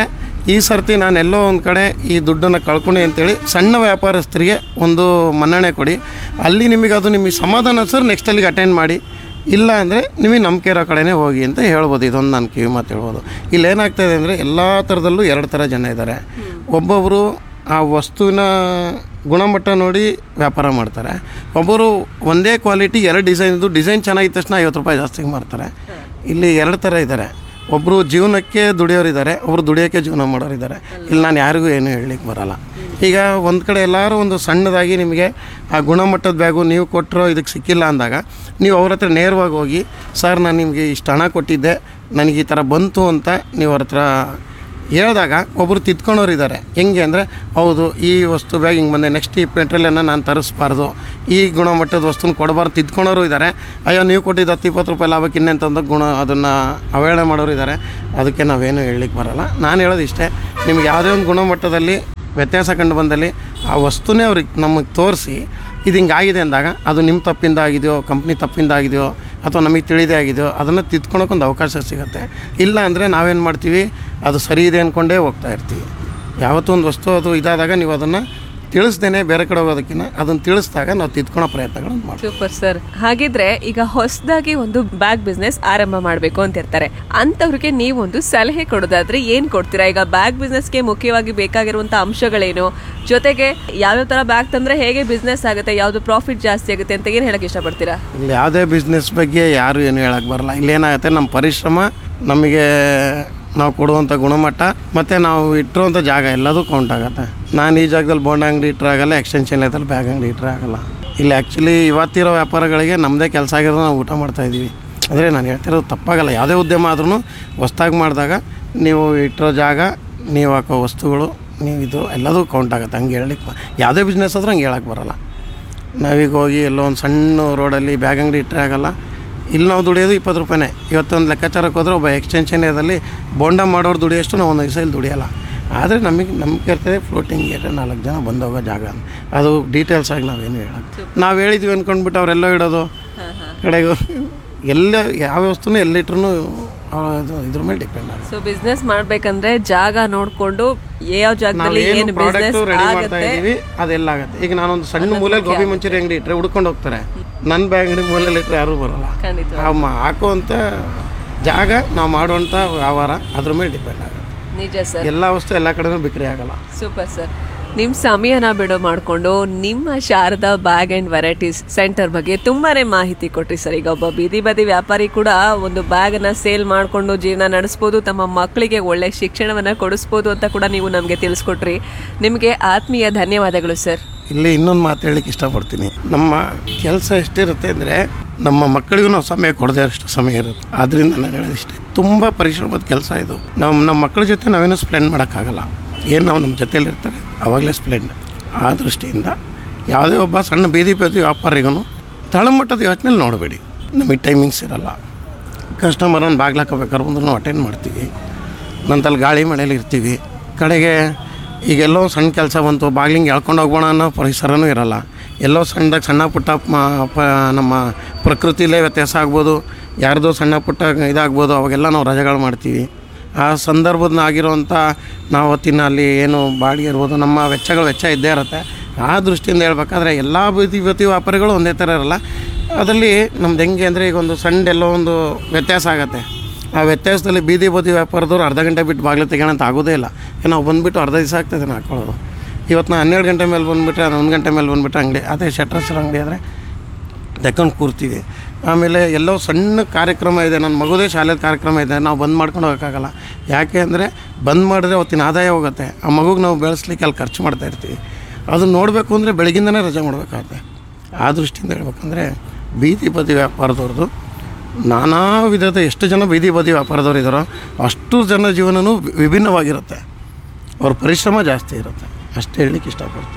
ಈ ಸರ್ತಿ ನಾನು ಎಲ್ಲೋ ಒಂದು ಕಡೆ ಈ ದುಡ್ಡನ್ನು ಕಳ್ಕೊಂಡೆ ಅಂತೇಳಿ ಸಣ್ಣ ವ್ಯಾಪಾರಸ್ಥರಿಗೆ ಒಂದು ಮನ್ನಣೆ ಕೊಡಿ ಅಲ್ಲಿ ನಿಮಗೆ ಅದು ನಿಮಗೆ ಸಮಾಧಾನ ಸರ್ ನೆಕ್ಸ್ಟ್ ಅಲ್ಲಿಗೆ ಅಟೆಂಡ್ ಮಾಡಿ ಇಲ್ಲ ಅಂದರೆ ನಿಮಗೆ ನಂಬಿಕೆ ಇರೋ ಕಡೆನೇ ಹೋಗಿ ಅಂತ ಹೇಳ್ಬೋದು ಇದೊಂದು ನಾನು ಕಿವಿ ಮಾತು ಹೇಳ್ಬೋದು ಇಲ್ಲಿ ಏನಾಗ್ತಾಯಿದೆ ಅಂದರೆ ಎಲ್ಲ ಥರದಲ್ಲೂ ಎರಡು ಥರ ಜನ ಇದ್ದಾರೆ ಒಬ್ಬೊಬ್ಬರು ಆ ವಸ್ತುವಿನ ಗುಣಮಟ್ಟ ನೋಡಿ ವ್ಯಾಪಾರ ಮಾಡ್ತಾರೆ ಒಬ್ಬರು ಒಂದೇ ಕ್ವಾಲಿಟಿ ಎರಡು ಡಿಸೈನ್ದು ಡಿಸೈನ್ ಚೆನ್ನಾಗಿದ್ದ ತಕ್ಷಣ ಐವತ್ತು ರೂಪಾಯಿ ಜಾಸ್ತಿ ಮಾಡ್ತಾರೆ ಇಲ್ಲಿ ಎರಡು ಥರ ಇದ್ದಾರೆ ಒಬ್ಬರು ಜೀವನಕ್ಕೆ ದುಡಿಯೋರಿದ್ದಾರೆ ಒಬ್ಬರು ದುಡಿಯೋಕ್ಕೆ ಜೀವನ ಮಾಡೋರಿದ್ದಾರೆ ಇಲ್ಲಿ ನಾನು ಯಾರಿಗೂ ಏನು ಹೇಳಲಿಕ್ಕೆ ಬರಲ್ಲ ಈಗ ಒಂದು ಕಡೆ ಎಲ್ಲರೂ ಒಂದು ಸಣ್ಣದಾಗಿ ನಿಮಗೆ ಆ ಗುಣಮಟ್ಟದ ಬ್ಯಾಗು ನೀವು ಕೊಟ್ಟರೋ ಇದಕ್ಕೆ ಸಿಕ್ಕಿಲ್ಲ ಅಂದಾಗ ನೀವು ಅವ್ರ ಹತ್ರ ನೇರವಾಗಿ ಹೋಗಿ ಸರ್ ನಾನು ನಿಮಗೆ ಇಷ್ಟು ಹಣ ಕೊಟ್ಟಿದ್ದೆ ನನಗೆ ಈ ಥರ ಬಂತು ಅಂತ ನೀವು ಅವ್ರ ಹತ್ರ ಹೇಳಿದಾಗ ಒಬ್ಬರು ತಿದ್ಕೊಳೋರು ಇದ್ದಾರೆ ಹೆಂಗೆ ಅಂದರೆ ಹೌದು ಈ ವಸ್ತು ಬ್ಯಾಗ್ ಹಿಂಗೆ ಬಂದೆ ನೆಕ್ಸ್ಟ್ ಈ ಪೆಟ್ರೋಲನ್ನು ನಾನು ತರಿಸ್ಬಾರ್ದು ಈ ಗುಣಮಟ್ಟದ ವಸ್ತುನ ಕೊಡಬಾರ್ದು ತಿದ್ಕೊಳೋರು ಇದ್ದಾರೆ ಅಯ್ಯೋ ನೀವು ಕೊಟ್ಟಿದ್ದು ಹತ್ತು ಇಪ್ಪತ್ತು ರೂಪಾಯಿ ಲಾಭಕ್ಕೆ ಇನ್ನೆಂತಂದು ಗುಣ ಅದನ್ನು ಅವಹೇಳನ ಮಾಡೋರು ಇದ್ದಾರೆ ಅದಕ್ಕೆ ನಾವೇನು ಹೇಳಲಿಕ್ಕೆ ಬರಲ್ಲ ನಾನು ಹೇಳೋದು ಇಷ್ಟೇ ನಿಮ್ಗೆ ಯಾವುದೇ ಒಂದು ಗುಣಮಟ್ಟದಲ್ಲಿ ವ್ಯತ್ಯಾಸ ಕಂಡು ಬಂದಲ್ಲಿ ಆ ವಸ್ತುನೇ ಅವ್ರಿಗೆ ನಮಗೆ ತೋರಿಸಿ ಇದು ಹಿಂಗಾಗಿದೆ ಅಂದಾಗ ಅದು ನಿಮ್ಮ ತಪ್ಪಿಂದ ಆಗಿದೆಯೋ ಕಂಪ್ನಿ ತಪ್ಪಿಂದ ಆಗಿದೆಯೋ ಅಥವಾ ನಮಗೆ ತಿಳಿದೇ ಆಗಿದೆಯೋ ಅದನ್ನು ತಿದ್ಕೊಳಕ್ಕೆ ಒಂದು ಅವಕಾಶ ಸಿಗುತ್ತೆ ಇಲ್ಲ ಅಂದರೆ ನಾವೇನು ಮಾಡ್ತೀವಿ ಅದು ಸರಿ ಇದೆ ಅಂದ್ಕೊಂಡೇ ಹೋಗ್ತಾ ಇರ್ತೀವಿ ಯಾವತ್ತೂ ಒಂದು ವಸ್ತು ಅದು ಇದಾದಾಗ ನೀವು ಅದನ್ನು ತಿಳಿಸ್ದೇನೆ ಬೇರೆ ಕಡೆ ಹೋಗೋದಕ್ಕಿಂತ ಅದನ್ನು ತಿಳಿಸಿದಾಗ ನಾವು ತಿದ್ಕೊಳೋ ಪ್ರಯತ್ನಗಳನ್ನು ಮಾಡ್ತೀವಿ ಸೂಪರ್ ಸರ್ ಹಾಗಿದ್ರೆ ಈಗ ಹೊಸದಾಗಿ ಒಂದು ಬ್ಯಾಗ್ ಬಿಸ್ನೆಸ್ ಆರಂಭ ಮಾಡಬೇಕು ಅಂತ ಇರ್ತಾರೆ ಅಂತವ್ರಿಗೆ ನೀವೊಂದು ಸಲಹೆ ಕೊಡೋದಾದ್ರೆ ಏನ್ ಕೊಡ್ತೀರಾ ಈಗ ಬ್ಯಾಗ್ ಬಿಸ್ನೆಸ್ಗೆ ಮುಖ್ಯವಾಗಿ ಬೇಕಾಗಿರುವಂತ ಅಂಶಗಳೇನು ಜೊತೆಗೆ ಯಾವ್ಯಾವ ತರ ಬ್ಯಾಗ್ ತಂದ್ರೆ ಹೇಗೆ ಬಿಸ್ನೆಸ್ ಆಗುತ್ತೆ ಯಾವ್ದು ಪ್ರಾಫಿಟ್ ಜಾಸ್ತಿ ಆಗುತ್ತೆ ಅಂತ ಏನ್ ಹೇಳಕ್ ಇಷ್ಟಪಡ್ತೀರಾ ಇಲ್ಲಿ ಯಾವುದೇ ಬಿಸ್ನೆಸ್ ಬಗ್ಗೆ ಯಾರು ಏನು ಹೇಳಕ್ಕೆ ಬರಲ್ಲ ಇಲ್ಲೇನಾಗುತ್ತೆ ನಮ್ಮ ಪರಿಶ್ರಮ ನಮಗೆ ನಾವು ಕೊಡುವಂಥ ಗುಣಮಟ್ಟ ಮತ್ತು ನಾವು ಇಟ್ಟಿರುವಂಥ ಜಾಗ ಎಲ್ಲದೂ ಕೌಂಟ್ ಆಗುತ್ತೆ ನಾನು ಈ ಜಾಗದಲ್ಲಿ ಬೋಂಡ ಅಂಗಡಿ ಇಟ್ಟರೆ ಆಗಲ್ಲ ಎಕ್ಸ್ಟೆನ್ಷನ್ ಲೆದಲ್ಲಿ ಬ್ಯಾಗ್ ಅಂಗಡಿ ಇಟ್ಟರೆ ಆಗಲ್ಲ ಇಲ್ಲಿ ಆ್ಯಕ್ಚುಲಿ ಇವತ್ತಿರೋ ವ್ಯಾಪಾರಗಳಿಗೆ ನಮ್ಮದೇ ಕೆಲಸ ಆಗಿರೋದು ನಾವು ಊಟ ಮಾಡ್ತಾ ಇದ್ದೀವಿ ಅಂದರೆ ನಾನು ಹೇಳ್ತಿರೋದು ತಪ್ಪಾಗಲ್ಲ ಯಾವುದೇ ಉದ್ಯಮ ಆದ್ರೂ ಹೊಸ್ದಾಗಿ ಮಾಡಿದಾಗ ನೀವು ಇಟ್ಟಿರೋ ಜಾಗ ನೀವು ಹಾಕೋ ವಸ್ತುಗಳು ನೀವು ಇದು ಎಲ್ಲದೂ ಕೌಂಟ್ ಆಗುತ್ತೆ ಹಂಗೆ ಹೇಳಲಿಕ್ಕೆ ಬ- ಯಾವುದೇ ಬಿಸ್ನೆಸ್ ಆದ್ರೂ ಹಂಗೆ ಹೇಳಕ್ಕೆ ಬರಲ್ಲ ನಾವೀಗ ಹೋಗಿ ಎಲ್ಲೋ ಒಂದು ಸಣ್ಣ ರೋಡಲ್ಲಿ ಬ್ಯಾಗ್ ಅಂಗಡಿ ಇಟ್ಟರೆ ಆಗಲ್ಲ ಇಲ್ಲಿ ನಾವು ದುಡಿಯೋದು ಇಪ್ಪತ್ತು ರೂಪಾಯಿನೇ ಇವತ್ತೊಂದು ಲೆಕ್ಕಾಚಾರಕ್ಕೆ ಹೋದ್ರೆ ಒಬ್ಬ ಎಕ್ಸ್ಟೆನ್ಷನ್ ಏರಿಯಾದಲ್ಲಿ ಬೋಂಡ ಮಾಡೋರು ದುಡಿಯೋಷ್ಟು ನಾವು ಒಂದು ದಿವಸ ಇಲ್ಲಿ ದುಡಿಯಲ್ಲ ಆದರೆ ನಮಗೆ ನಮ್ಗೆ ಇರ್ತದೆ ಫ್ಲೋಟಿಂಗ್ ಏರಿಯಾ ನಾಲ್ಕು ಜನ ಬಂದೋಗೋ ಜಾಗ ಅಂತ. ಅದು ಡೀಟೇಲ್ಸ್ ಆಗಿ ನಾವೇನು ಹೇಳೋದು ನಾವು ಹೇಳಿದ್ವಿ ಅಂದ್ಕೊಂಡ್ಬಿಟ್ಟು ಅವರೆಲ್ಲ ಇಡೋದು ಕಡೆಗೂ ಎಲ್ಲ ಯಾವ ವಸ್ತುನೂ ಎಲ್ಲಿಟ್ರು ಇದ್ರ ಮೇಲೆ ಡಿಪೆಂಡ್ ಆಗುತ್ತೆ ಸೊ ಬಿಸ್ನೆಸ್ ಮಾಡ್ಬೇಕಂದ್ರೆ ಜಾಗ ನೋಡ್ಕೊಂಡು ಯಾವ ಜಾಗದಲ್ಲಿ ನಾವೇನು ಏನು ಪ್ರಾಡಕ್ಟ್ ಬಿಸ್ನೆಸ್ ರೆಡಿ ಮಾಡ್ತಾ ಆಗುತ್ತೆ ಇದೀವಿ ಅದೆಲ್ಲ ಆಗುತ್ತೆ ಈಗ ನಾನೊಂದು ಸಣ್ಣ ಮೂಲೆಯಲ್ಲಿ ಗೋಬಿ ಮಂಚೂರಿ ಅಂಗಡಿ ಇಟ್ಟರೆ ಹುಡ್ಕೊಂಡು ಹೋಗ್ತಾರೆ ನನ್ನ ಬ್ಯಾಗ್ ಅಂಗಡಿ ಮೂಲೆಯಲ್ಲಿ ಇಟ್ಟರೆ ಯಾರೂ ಬರಲ್ಲ ಖಂಡಿತ ನಾವು ಮಾ- ಹಾಕುವಂಥ ಜಾಗ ನಾವು ಮಾಡುವಂಥ ವ್ಯವಹಾರ ಅದ್ರ ಮೇಲೆ ಡಿಪೆಂಡ್ ಆಗುತ್ತೆ ನಿಜ ಸರ್ ಎಲ್ಲ ವಸ್ತು ಎಲ್ಲ ಕಡೆನೂ ಬಿಕ್ರಿ ಆಗಲ್ಲ ಸೂಪರ್ ಸರ್ ನಿಮ್ಮ ಸಮಯನ ಬಿಡು ಮಾಡಿಕೊಂಡು ನಿಮ್ಮ Sharada bag and varieties centre ಬಗ್ಗೆ ತುಂಬಾನೇ ಮಾಹಿತಿ ಕೊಟ್ರಿ ಸರ್ ಈಗ ಒಬ್ಬ ಬೀದಿ ಬದಿ ವ್ಯಾಪಾರಿ ಕೂಡ ಒಂದು ಬ್ಯಾಗನ್ನ ಸೇಲ್ ಮಾಡಿಕೊಂಡು ಜೀವನ ನಡೆಸ್ಬೋದು ತಮ್ಮ ಮಕ್ಕಳಿಗೆ ಒಳ್ಳೆ ಶಿಕ್ಷಣವನ್ನ ಕೊಡಿಸ್ಬೋದು ಅಂತ ಕೂಡ ನೀವು ನಮಗೆ ತಿಳಿಸ್ಕೊಟ್ರಿ ನಿಮಗೆ ಆತ್ಮೀಯ ಧನ್ಯವಾದಗಳು ಸರ್ ಇಲ್ಲಿ ಇನ್ನೊಂದು ಮಾತು ಹೇಳಲಿಕ್ಕೆ ಇಷ್ಟಪಡ್ತೀನಿ ನಮ್ಮ ಕೆಲಸ ಎಷ್ಟಿರುತ್ತೆ ಅಂದರೆ ನಮ್ಮ ಮಕ್ಕಳಿಗೂ ನಾವು ಸಮಯ ಕೊಡದೆ ಅಷ್ಟು ಸಮಯ ಇರುತ್ತೆ ಆದ್ದರಿಂದ ನಾನು ಹೇಳೋದಿಷ್ಟೇ ತುಂಬ ಪರಿಶ್ರಮದ ಕೆಲಸ ಇದು ನಾವು ನಮ್ಮ ಮಕ್ಕಳ ಜೊತೆ ನಾವೇನು ಸ್ಪ್ಲೆಂಡ್ ಮಾಡೋಕ್ಕಾಗಲ್ಲ ಏನು ನಾವು ನಮ್ಮ ಜೊತೆಲಿ ಇರ್ತಾರೆ ಅವಾಗಲೇ ಸ್ಪ್ಲೆಂಡ್ ಆ ದೃಷ್ಟಿಯಿಂದ ಯಾವುದೇ ಒಬ್ಬ ಸಣ್ಣ ಬೀದಿ ಬೀದಿ ವ್ಯಾಪಾರಿಗೂ ತಳಮಟ್ಟದ ಯೋಚನೆ ನೋಡಬೇಡಿ ನಮಗೆ ಟೈಮಿಂಗ್ಸ್ ಇರಲ್ಲ ಕಸ್ಟಮರನ್ನು ಬಾಗ್ಲಾಕೋಬೇಕಾದ್ರೆ ಬಂದು ನಾವು ಅಟೆಂಡ್ ಮಾಡ್ತೀವಿ ನಂತಲ್ಲಿ ಗಾಳಿ ಮಳೆಯಲ್ಲಿ ಇರ್ತೀವಿ ಕಡೆಗೆ ಈಗ ಎಲ್ಲೋ ಸಣ್ಣ ಕೆಲಸ ಬಂತು ಬಾಗ್ಲಿಂಗ್ ಎಳ್ಕೊಂಡು ಹೋಗೋಣ ಅನ್ನೋ ಪರಿಸರನೂ ಇರಲ್ಲ ಎಲ್ಲೋ ಸಣ್ಣದಾಗಿ ಸಣ್ಣ ಪುಟ್ಟ ಮ- ಪ ನಮ್ಮ ಪ್ರಕೃತಿಲೇ ವ್ಯತ್ಯಾಸ ಆಗ್ಬೋದು ಯಾರ್ದೋ ಸಣ್ಣ ಪುಟ್ಟ ಇದಾಗ್ಬೋದು ಅವಾಗೆಲ್ಲ ನಾವು ರಜೆಗಳು ಮಾಡ್ತೀವಿ ಆ ಸಂದರ್ಭದ ಆಗಿರೋವಂಥ ನಾವು ಅವತ್ತಿನ ಅಲ್ಲಿ ಏನು ಬಾಡಿಗೆ ಇರ್ಬೋದು ನಮ್ಮ ವೆಚ್ಚಗಳು ವೆಚ್ಚ ಇದ್ದೇ ಇರುತ್ತೆ ಆ ದೃಷ್ಟಿಯಿಂದ ಹೇಳ್ಬೇಕಾದ್ರೆ ಎಲ್ಲ ಬೀದಿ ಬೀದಿ ವ್ಯಾಪಾರಿಗಳು ಒಂದೇ ಥರ ಇರಲ್ಲ ಅದರಲ್ಲಿ ನಮ್ದು ಹೆಂಗೆ ಅಂದರೆ ಈಗ ಒಂದು ಸಣ್ಣ ಎಲ್ಲೋ ಒಂದು ವ್ಯತ್ಯಾಸ ಆಗುತ್ತೆ ಆ ವ್ಯತ್ಯಾಸದಲ್ಲಿ ಬೀದಿ ಬದಿ ವ್ಯಾಪಾರದವ್ರು ಅರ್ಧ ಗಂಟೆ ಬಿಟ್ಟು ಬಾಗಿಲು ತೆಗೋಣ ಅಂತ ಆಗೋದೇ ಇಲ್ಲ ಈಗ ನಾವು ಬಂದುಬಿಟ್ಟು ಅರ್ಧ ದಿವಸ ಆಗ್ತದೆ ನಾನು ಹಾಕೊಳ್ಳೋದು ಇವತ್ತು ನಾನು ಹನ್ನೆರಡು ಗಂಟೆ ಮೇಲೆ ಬಂದುಬಿಟ್ರೆ ಅದು ಒಂದು ಗಂಟೆ ಮೇಲೆ ಬಂದುಬಿಟ್ರೆ ಅಂಗಡಿ ಅದೇ ಶಟ್ರಸ್ ಅಂಗಡಿ ಆದರೆ ತೆಕ್ಕೊಂಡು ಕೂರ್ತೀವಿ ಆಮೇಲೆ ಎಲ್ಲೋ ಸಣ್ಣ ಕಾರ್ಯಕ್ರಮ ಇದೆ ನನ್ನ ಮಗುದೇ ಶಾಲೆದ ಕಾರ್ಯಕ್ರಮ ಇದೆ ನಾವು ಬಂದ್ ಮಾಡ್ಕೊಂಡು ಹೋಗೋಕ್ಕಾಗಲ್ಲ ಯಾಕೆ ಅಂದರೆ ಬಂದ್ ಮಾಡಿದ್ರೆ ಅವತ್ತಿನ ಆದಾಯ ಹೋಗುತ್ತೆ ಆ ಮಗುಗೆ ನಾವು ಬೆಳೆಸ್ಲಿಕ್ಕೆ ಅಲ್ಲಿ ಖರ್ಚು ಮಾಡ್ತಾ ಇರ್ತೀವಿ ಅದನ್ನ ನೋಡಬೇಕು ಅಂದರೆ ಬೆಳಗಿಂದನೇ ರಜೆ ಮಾಡಬೇಕಾಗುತ್ತೆ ಆ ದೃಷ್ಟಿಯಿಂದ ಹೇಳ್ಬೇಕಂದ್ರೆ ಬೀದಿ ಬದಿ ವ್ಯಾಪಾರದವ್ರದ್ದು ನಾನಾ ವಿಧದ ಎಷ್ಟು ಜನ ಬೀದಿ ಬದಿ ವ್ಯಾಪಾರದವ್ರು ಇದ್ದಾರೋ ಅಷ್ಟು ಜನ ಜೀವನವೂ ವಿ- ವಿಭಿನ್ನವಾಗಿರುತ್ತೆ ಅವ್ರ ಪರಿಶ್ರಮ ಜಾಸ್ತಿ ಇರುತ್ತೆ ಅಷ್ಟೇ ಹೇಳಲಿಕ್ಕೆ ಇಷ್ಟಪಡ್ತೀನಿ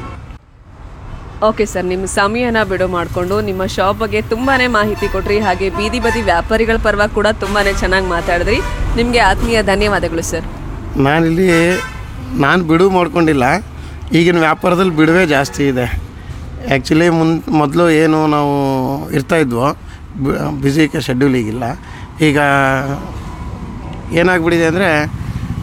ಓಕೆ ಸರ್ ನಿಮ್ಮ ಸಮಯನ ಬಿಡು ಮಾಡಿಕೊಂಡು ನಿಮ್ಮ ಶಾಪ್ ಬಗ್ಗೆ ತುಂಬಾನೇ ಮಾಹಿತಿ ಕೊಟ್ರಿ ಹಾಗೆ ಬೀದಿ ಬದಿ ವ್ಯಾಪಾರಿಗಳ ಪರವಾಗಿ ಕೂಡ ತುಂಬಾನೇ ಚೆನ್ನಾಗಿ ಮಾತಾಡಿದ್ರಿ ನಿಮಗೆ ಆತ್ಮೀಯ ಧನ್ಯವಾದಗಳು ಸರ್ ನಾನಿಲ್ಲಿ ನಾನು ಬಿಡುವು ಮಾಡ್ಕೊಂಡಿಲ್ಲ ಈಗಿನ ವ್ಯಾಪಾರದಲ್ಲಿ ಬಿಡುವೇ ಜಾಸ್ತಿ ಇದೆ ಆ್ಯಕ್ಚುಲಿ ಮುನ್ ಮೊದಲು ಏನು ನಾವು ಇರ್ತಾಯಿದ್ವೋ ಬ್ಯುಸಿಗೆ ಶೆಡ್ಯೂಲ್ ಈಗಿಲ್ಲ ಈಗ ಏನಾಗ್ಬಿಟ್ಟಿದೆ ಅಂದರೆ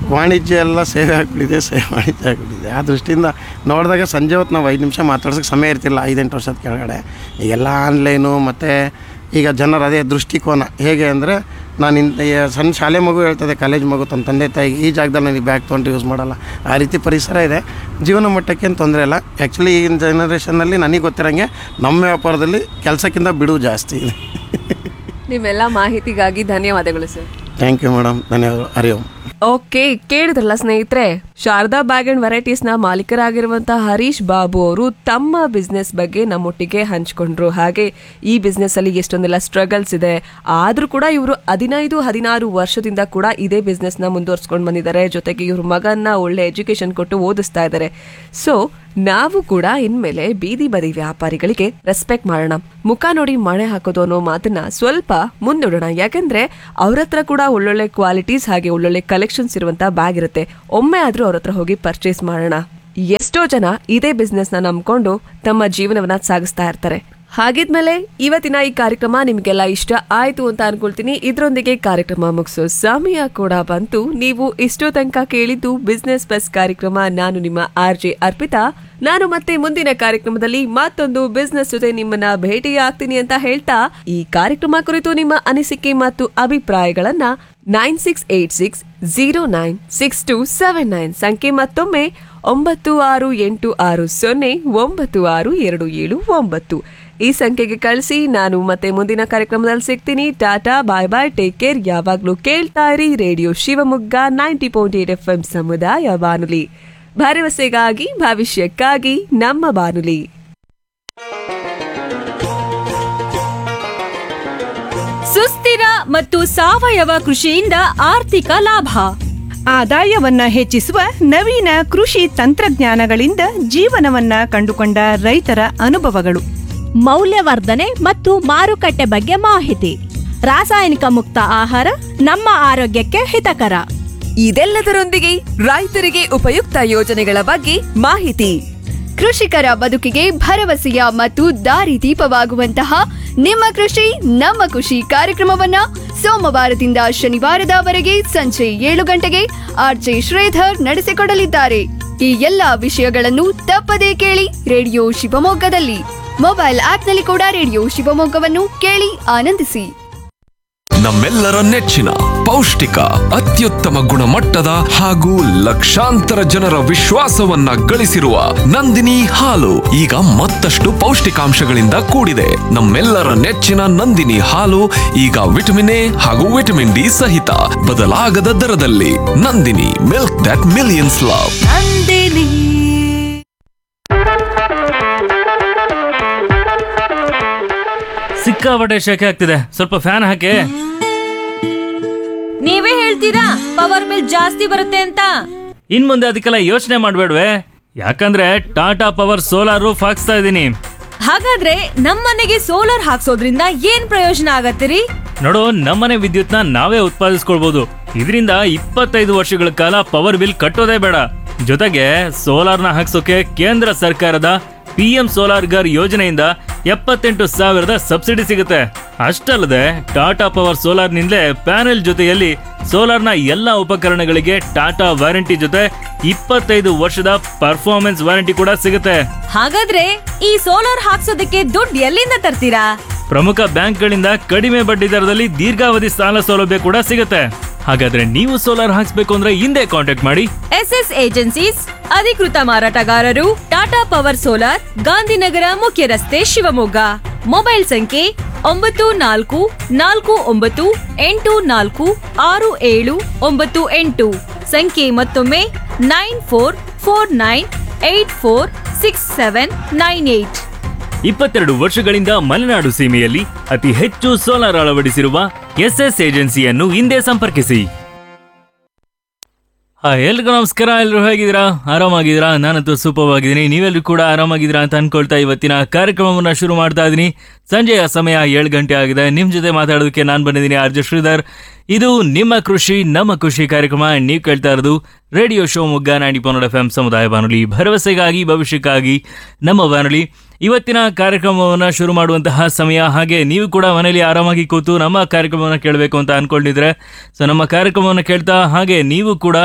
ವಾಣಿಜ್ಯ ಎಲ್ಲ ಸೇವೆ ಆಗಿಬಿಟ್ಟಿದೆ ಸೇವೆ ವಾಣಿಜ್ಯ ಆಗಿಬಿಟ್ಟಿದೆ ಆ ದೃಷ್ಟಿಯಿಂದ ನೋಡಿದಾಗ ಸಂಜೆ ಹೊತ್ತು ನಾವು ಐದು ನಿಮಿಷ ಮಾತಾಡ್ಸೋಕ್ಕೆ ಸಮಯ ಇರ್ತಿಲ್ಲ ಐದೆಂಟು ವರ್ಷದ ಕೆಳಗಡೆ ಈಗೆಲ್ಲ ಆನ್ಲೈನು ಮತ್ತು ಈಗ ಜನರ ಅದೇ ದೃಷ್ಟಿಕೋನ ಹೇಗೆ ಅಂದರೆ ನಾನು ಇಂಥ ಈ ಸಣ್ಣ ಶಾಲೆ ಮಗು ಹೇಳ್ತದೆ ಕಾಲೇಜ್ ಮಗು ತನ್ನ ತಂದೆ ತಾಯಿಗೆ ಈ ಜಾಗದಲ್ಲಿ ನನಗೆ ಬ್ಯಾಗ್ ತೊಗೊಂಡು ಯೂಸ್ ಮಾಡಲ್ಲ ಆ ರೀತಿ ಪರಿಸರ ಇದೆ ಜೀವನ ಮಟ್ಟಕ್ಕೆ ಏನು ತೊಂದರೆ ಇಲ್ಲ ಆ್ಯಕ್ಚುಲಿ ಈಗಿನ ಜನ್ರೇಷನ್ನಲ್ಲಿ ನನಗೆ ಗೊತ್ತಿರೋಂಗೆ ನಮ್ಮ ವ್ಯಾಪಾರದಲ್ಲಿ ಕೆಲಸಕ್ಕಿಂತ ಬಿಡುವು ಜಾಸ್ತಿ ಇದೆ ನಿಮ್ಮೆಲ್ಲ ಮಾಹಿತಿಗಾಗಿ ಧನ್ಯವಾದಗಳು ಸರ್ ಥ್ಯಾಂಕ್ ಯು ಮೇಡಮ್ ಧನ್ಯವಾದಗಳು ಹರಿ ಓಂ ಓಕೆ ಕೇಳಿದ್ರಲ್ಲ ಸ್ನೇಹಿತರೆ ಶಾರದಾ ಬ್ಯಾಗ್ ಅಂಡ್ ವೆರೈಟೀಸ್ ನ ಮಾಲೀಕರಾಗಿರುವಂತಹ ಹರೀಶ್ ಬಾಬು ಅವರು ತಮ್ಮ ಬಿಸ್ನೆಸ್ ಬಗ್ಗೆ ನಮ್ಮೊಟ್ಟಿಗೆ ಹಂಚ್ಕೊಂಡ್ರು ಹಾಗೆ ಈ ಬಿಸ್ನೆಸ್ ಅಲ್ಲಿ ಎಷ್ಟೊಂದೆಲ್ಲ ಸ್ಟ್ರಗಲ್ಸ್ ಇದೆ ಆದ್ರೂ ಕೂಡ ಇವರು ಹದಿನೈದು ಹದಿನಾರು ವರ್ಷದಿಂದ ಕೂಡ ಇದೇ ಬಿಸ್ನೆಸ್ ನ ಮುಂದುವರ್ಸ್ಕೊಂಡು ಬಂದಿದ್ದಾರೆ ಜೊತೆಗೆ ಇವ್ರ ಮಗನ್ನ ಒಳ್ಳೆ ಎಜುಕೇಶನ್ ಕೊಟ್ಟು ಓದಿಸ್ತಾ ಇದ್ದಾರೆ ಸೊ ನಾವು ಕೂಡ ಇನ್ಮೇಲೆ ಬೀದಿ ಬದಿ ವ್ಯಾಪಾರಿಗಳಿಗೆ ರೆಸ್ಪೆಕ್ಟ್ ಮಾಡೋಣ ಮುಖ ನೋಡಿ ಮಣೆ ಹಾಕೋದು ಅನ್ನೋ ಮಾತನ್ನ ಸ್ವಲ್ಪ ಮುಂದೂಡೋಣ ಯಾಕಂದ್ರೆ ಅವ್ರ ಹತ್ರ ಕೂಡ ಒಳ್ಳೊಳ್ಳೆ ಕ್ವಾಲಿಟೀಸ್ ಹಾಗೆ ಒಳ್ಳೊಳ್ಳೆ ಕಲೆಕ್ಷನ್ಸ್ ಇರುವಂತ ಬ್ಯಾಗ್ ಇರುತ್ತೆ ಒಮ್ಮೆ ಆದ್ರೂ ಅವ್ರ ಹತ್ರ ಹೋಗಿ ಪರ್ಚೇಸ್ ಮಾಡೋಣ ಎಷ್ಟೋ ಜನ ಇದೇ ಬಿಸ್ನೆಸ್ ನ ನಂಬ್ಕೊಂಡು ತಮ್ಮ ಜೀವನವನ್ನ ಸಾಗಿಸ್ತಾ ಇರ್ತಾರೆ ಹಾಗಿದ್ಮೇಲೆ ಇವತ್ತಿನ ಈ ಕಾರ್ಯಕ್ರಮ ನಿಮ್ಗೆಲ್ಲ ಇಷ್ಟ ಆಯ್ತು ಅಂತ ಅನ್ಕೊಳ್ತೀನಿ ಇದ್ರೊಂದಿಗೆ ಕಾರ್ಯಕ್ರಮ ಮುಗಿಸೋ ಸಮಯ ಕೂಡ ಬಂತು ನೀವು ಇಷ್ಟೋ ತನಕ ಕೇಳಿದ್ದು ಬಿಸ್ನೆಸ್ ಬಸ್ ಕಾರ್ಯಕ್ರಮ ನಾನು ನಿಮ್ಮ ಆರ್ ಜೆ ಅರ್ಪಿತಾ ನಾನು ಮತ್ತೆ ಮುಂದಿನ ಕಾರ್ಯಕ್ರಮದಲ್ಲಿ ಮತ್ತೊಂದು ಬಿಸ್ನೆಸ್ ಜೊತೆ ನಿಮ್ಮನ್ನ ಭೇಟಿ ಆಗ್ತೀನಿ ಅಂತ ಹೇಳ್ತಾ ಈ ಕಾರ್ಯಕ್ರಮ ಕುರಿತು ನಿಮ್ಮ ಅನಿಸಿಕೆ ಮತ್ತು ಅಭಿಪ್ರಾಯಗಳನ್ನ nine six eight six zero nine six two seven nine ಸಂಖ್ಯೆ ಮತ್ತೊಮ್ಮೆ ಒಂಬತ್ತು ಆರು ಎಂಟು ಆರು ಸೊನ್ನೆ ಒಂಬತ್ತು ಆರು ಎರಡು ಏಳು ಒಂಬತ್ತು ಈ ಸಂಖ್ಯೆಗೆ ಕಳಿಸಿ ನಾನು ಮತ್ತೆ ಮುಂದಿನ ಕಾರ್ಯಕ್ರಮದಲ್ಲಿ ಸಿಗ್ತೀನಿ tata bye bye take care ಯಾವಾಗ್ಲೂ ಕೇಳ್ತಾ ಇರಿ radio Shivamogga ninety point eight F M ಸಮುದಾಯ ಬಾನುಲಿ ಭರವಸೆಗಾಗಿ ಭವಿಷ್ಯಕ್ಕಾಗಿ ನಮ್ಮ ಬಾನುಲಿ ಸುಸ್ಥಿರ ಮತ್ತು ಸಾವಯವ ಕೃಷಿಯಿಂದ ಆರ್ಥಿಕ ಲಾಭ ಆದಾಯವನ್ನ ಹೆಚ್ಚಿಸುವ ನವೀನ ಕೃಷಿ ತಂತ್ರಜ್ಞಾನಗಳಿಂದ ಜೀವನವನ್ನ ಕಂಡುಕೊಂಡ ರೈತರ ಅನುಭವಗಳು ಮೌಲ್ಯವರ್ಧನೆ ಮತ್ತು ಮಾರುಕಟ್ಟೆ ಬಗ್ಗೆ ಮಾಹಿತಿ ರಾಸಾಯನಿಕ ಮುಕ್ತ ಆಹಾರ ನಮ್ಮ ಆರೋಗ್ಯಕ್ಕೆ ಹಿತಕರ ಇದೆಲ್ಲದರೊಂದಿಗೆ ರೈತರಿಗೆ ಉಪಯುಕ್ತ ಯೋಜನೆಗಳ ಬಗ್ಗೆ ಮಾಹಿತಿ ಕೃಷಿಕರ ಬದುಕಿಗೆ ಭರವಸೆಯ ಮತ್ತು ದಾರಿದೀಪವಾಗುವಂತಹ ನಿಮ್ಮ ಕೃಷಿ ನಮ್ಮ ಖುಷಿ ಕಾರ್ಯಕ್ರಮವನ್ನ ಸೋಮವಾರದಿಂದ ಶನಿವಾರದವರೆಗೆ ಸಂಜೆ ಏಳು ಗಂಟೆಗೆ ಆರ್ಜೆ ಶ್ರೀಧರ್ ನಡೆಸಿಕೊಡಲಿದ್ದಾರೆ ಈ ಎಲ್ಲಾ ವಿಷಯಗಳನ್ನು ತಪ್ಪದೇ ಕೇಳಿ ರೇಡಿಯೋ ಶಿವಮೊಗ್ಗದಲ್ಲಿ ಮೊಬೈಲ್ ಆಪ್ನಲ್ಲಿ ಕೂಡ ರೇಡಿಯೋ ಶಿವಮೊಗ್ಗವನ್ನು ಕೇಳಿ ಆನಂದಿಸಿ ನಮ್ಮೆಲ್ಲರ ನೆಚ್ಚಿನ ಪೌಷ್ಟಿಕ ಅತ್ಯುತ್ತಮ ಗುಣಮಟ್ಟದ ಹಾಗೂ ಲಕ್ಷಾಂತರ ಜನರ ವಿಶ್ವಾಸವನ್ನ ಗಳಿಸಿರುವ ನಂದಿನಿ ಹಾಲು ಈಗ ಮತ್ತಷ್ಟು ಪೌಷ್ಟಿಕಾಂಶಗಳಿಂದ ಕೂಡಿದೆ ನಮ್ಮೆಲ್ಲರ ನೆಚ್ಚಿನ ನಂದಿನಿ ಹಾಲು ಈಗ ವಿಟಮಿನ್ ಎ ಹಾಗೂ ವಿಟಮಿನ್ ಡಿ ಸಹಿತ ಬದಲಾಗದ ದರದಲ್ಲಿ Nandini milk that millions love ಸಿಕ್ಕಾಪಟ್ಟೆ ಶೆಕೆ ಆಗ್ತಿದೆ ಸ್ವಲ್ಪ ಫ್ಯಾನ್ ಹಾಕಿ ನೀವೇ ಹೇಳ್ತೀರಾ ಪವರ್ ಬಿಲ್ ಜಾಸ್ತಿ ಬರುತ್ತೆ ಅಂತ ಇನ್ ಮುಂದೆ ಅದಕ್ಕೆಲ್ಲ ಯೋಚನೆ ಮಾಡ್ಬೇಡ್ವೆ ಯಾಕಂದ್ರೆ ಟಾಟಾ ಪವರ್ ಸೋಲಾರ್ ರೂಫ್ ಹಾಕ್ಸ್ತಾ ಇದ್ದೀನಿ ಹಾಗಾದ್ರೆ ನಮ್ಮನೆಗೆ ಸೋಲಾರ್ ಹಾಕ್ಸೋದ್ರಿಂದ ಏನ್ ಪ್ರಯೋಜನ ಆಗತ್ತಿರಿ ನೋಡು ನಮ್ಮನೆ ವಿದ್ಯುತ್ನ ನಾವೇ ಉತ್ಪಾದಿಸ್ಕೊಳ್ಬಹುದು ಇದರಿಂದ ಇಪ್ಪತ್ತೈದು ವರ್ಷಗಳ ಕಾಲ ಪವರ್ ಬಿಲ್ ಕಟ್ಟೋದೇ ಬೇಡ ಜೊತೆಗೆ ಸೋಲಾರ್ನ ಹಾಕ್ಸೋಕೆ ಕೇಂದ್ರ ಸರ್ಕಾರದ ಪಿ ಎಂ ಸೋಲಾರ್ ಗರ್ ಯೋಜನೆಯಿಂದ ಎಪ್ಪತ್ತೆಂಟು ಸಾವಿರದ ಸಬ್ಸಿಡಿ ಸಿಗುತ್ತೆ ಅಷ್ಟಲ್ಲದೆ ಟಾಟಾ ಪವರ್ ಸೋಲಾರ್ನಿಂದಲೇ ಪ್ಯಾನೆಲ್ ಜೊತೆಯಲ್ಲಿ ಸೋಲಾರ್ನ ಎಲ್ಲ ಉಪಕರಣಗಳಿಗೆ ಟಾಟಾ ವಾರಂಟಿ ಜೊತೆ ಇಪ್ಪತ್ತೈದು ವರ್ಷದ ಪರ್ಫಾರ್ಮೆನ್ಸ್ ವಾರಂಟಿ ಕೂಡ ಸಿಗುತ್ತೆ ಹಾಗಾದ್ರೆ ಈ ಸೋಲಾರ್ ಹಾಕ್ಸೋದಕ್ಕೆ ದುಡ್ಡು ಎಲ್ಲಿಂದ ತರ್ತೀರಾ ಪ್ರಮುಖ ಬ್ಯಾಂಕ್ಗಳಿಂದ ಕಡಿಮೆ ಬಡ್ಡಿ ದರದಲ್ಲಿ ದೀರ್ಘಾವಧಿ ಸಾಲ ಸೌಲಭ್ಯ ಕೂಡ ಸಿಗುತ್ತೆ ಹಾಗಾದ್ರೆ ನೀವು ಸೋಲಾರ್ ಹಾಕ್ಸ್ಬೇಕು ಅಂದ್ರೆ ಹಿಂದೆ ಕಾಂಟ್ಯಾಕ್ಟ್ ಮಾಡಿ ಎಸ್ ಎಸ್ ಏಜೆನ್ಸೀಸ್ ಅಧಿಕೃತ ಮಾರಾಟಗಾರರು ಟಾಟಾ ಪವರ್ ಸೋಲಾರ್ ಗಾಂಧಿನಗರ ಮುಖ್ಯ ರಸ್ತೆ ಶಿವಮೊಗ್ಗ ಮೊಬೈಲ್ ಸಂಖ್ಯೆ ಒಂಬತ್ತು ನಾಲ್ಕು ನಾಲ್ಕು ಒಂಬತ್ತು ಎಂಟು ನಾಲ್ಕು ಆರು ಏಳು ಒಂಬತ್ತು ಎಂಟು ಸಂಖ್ಯೆ ಮತ್ತೊಮ್ಮೆ nine four four nine eight four six seven nine eight ಇಪ್ಪತ್ತೆರಡು ವರ್ಷಗಳಿಂದ ಮಲೆನಾಡು ಸೀಮೆಯಲ್ಲಿ ಅತಿ ಹೆಚ್ಚು ಸೋಲಾರ್ ಅಳವಡಿಸಿರುವ ಎಸ್ಎಸ್ ಏಜೆನ್ಸಿಯನ್ನು ಹಿಂದೆ ಸಂಪರ್ಕಿಸಿ ಹಾ ಎಲ್ರಿಗೂ ನಮಸ್ಕಾರ ಎಲ್ಲರೂ ಹೇಗಿದ್ದೀರಾ ಆರಾಮಾಗಿದ್ದೀರಾ ನಾನಂತೂ ಸೂಪರ್ ಆಗಿದ್ದೀನಿ ನೀವೆಲ್ಲರೂ ಕೂಡ ಆರಾಮಾಗಿದ್ದೀರಾ ಅಂತ ಅನ್ಕೊಳ್ತಾ ಇವತ್ತಿನ ಕಾರ್ಯಕ್ರಮವನ್ನ ಶುರು ಮಾಡ್ತಾ ಇದ್ದೀನಿ ಸಂಜೆಯ ಸಮಯ ಏಳು ಗಂಟೆ ಆಗಿದೆ ನಿಮ್ ಜೊತೆ ಮಾತಾಡೋದಕ್ಕೆ ನಾನು ಬಂದಿದ್ದೀನಿ ಆರ್ ಜೆ ಶ್ರೀಧರ್ ಇದು ನಿಮ್ಮ ಕೃಷಿ ನಮ್ಮ ಖುಷಿ ಕಾರ್ಯಕ್ರಮ ನೀವು ಕೇಳ್ತಾ ಇರೋದು ರೇಡಿಯೋ ಶಿವಮೊಗ್ಗ ನಾಡಿ ಪನ್ನಡ ಎಫ್ ಎಂ ಸಮುದಾಯ ಬಾನುಲಿ ಭರವಸೆಗಾಗಿ ಭವಿಷ್ಯಕ್ಕಾಗಿ ನಮ್ಮ ಬಾನುಲಿ ಇವತ್ತಿನ ಕಾರ್ಯಕ್ರಮವನ್ನು ಶುರು ಮಾಡುವಂತಹ ಸಮಯ ಹಾಗೆ ನೀವು ಕೂಡ ಮನೆಯಲ್ಲಿ ಆರಾಮಾಗಿ ಕೂತು ನಮ್ಮ ಕಾರ್ಯಕ್ರಮವನ್ನು ಕೇಳಬೇಕು ಅಂತ ಅನ್ಕೊಂಡಿದ್ರೆ ಸೊ ನಮ್ಮ ಕಾರ್ಯಕ್ರಮವನ್ನು ಕೇಳ್ತಾ ಹಾಗೆ ನೀವು ಕೂಡ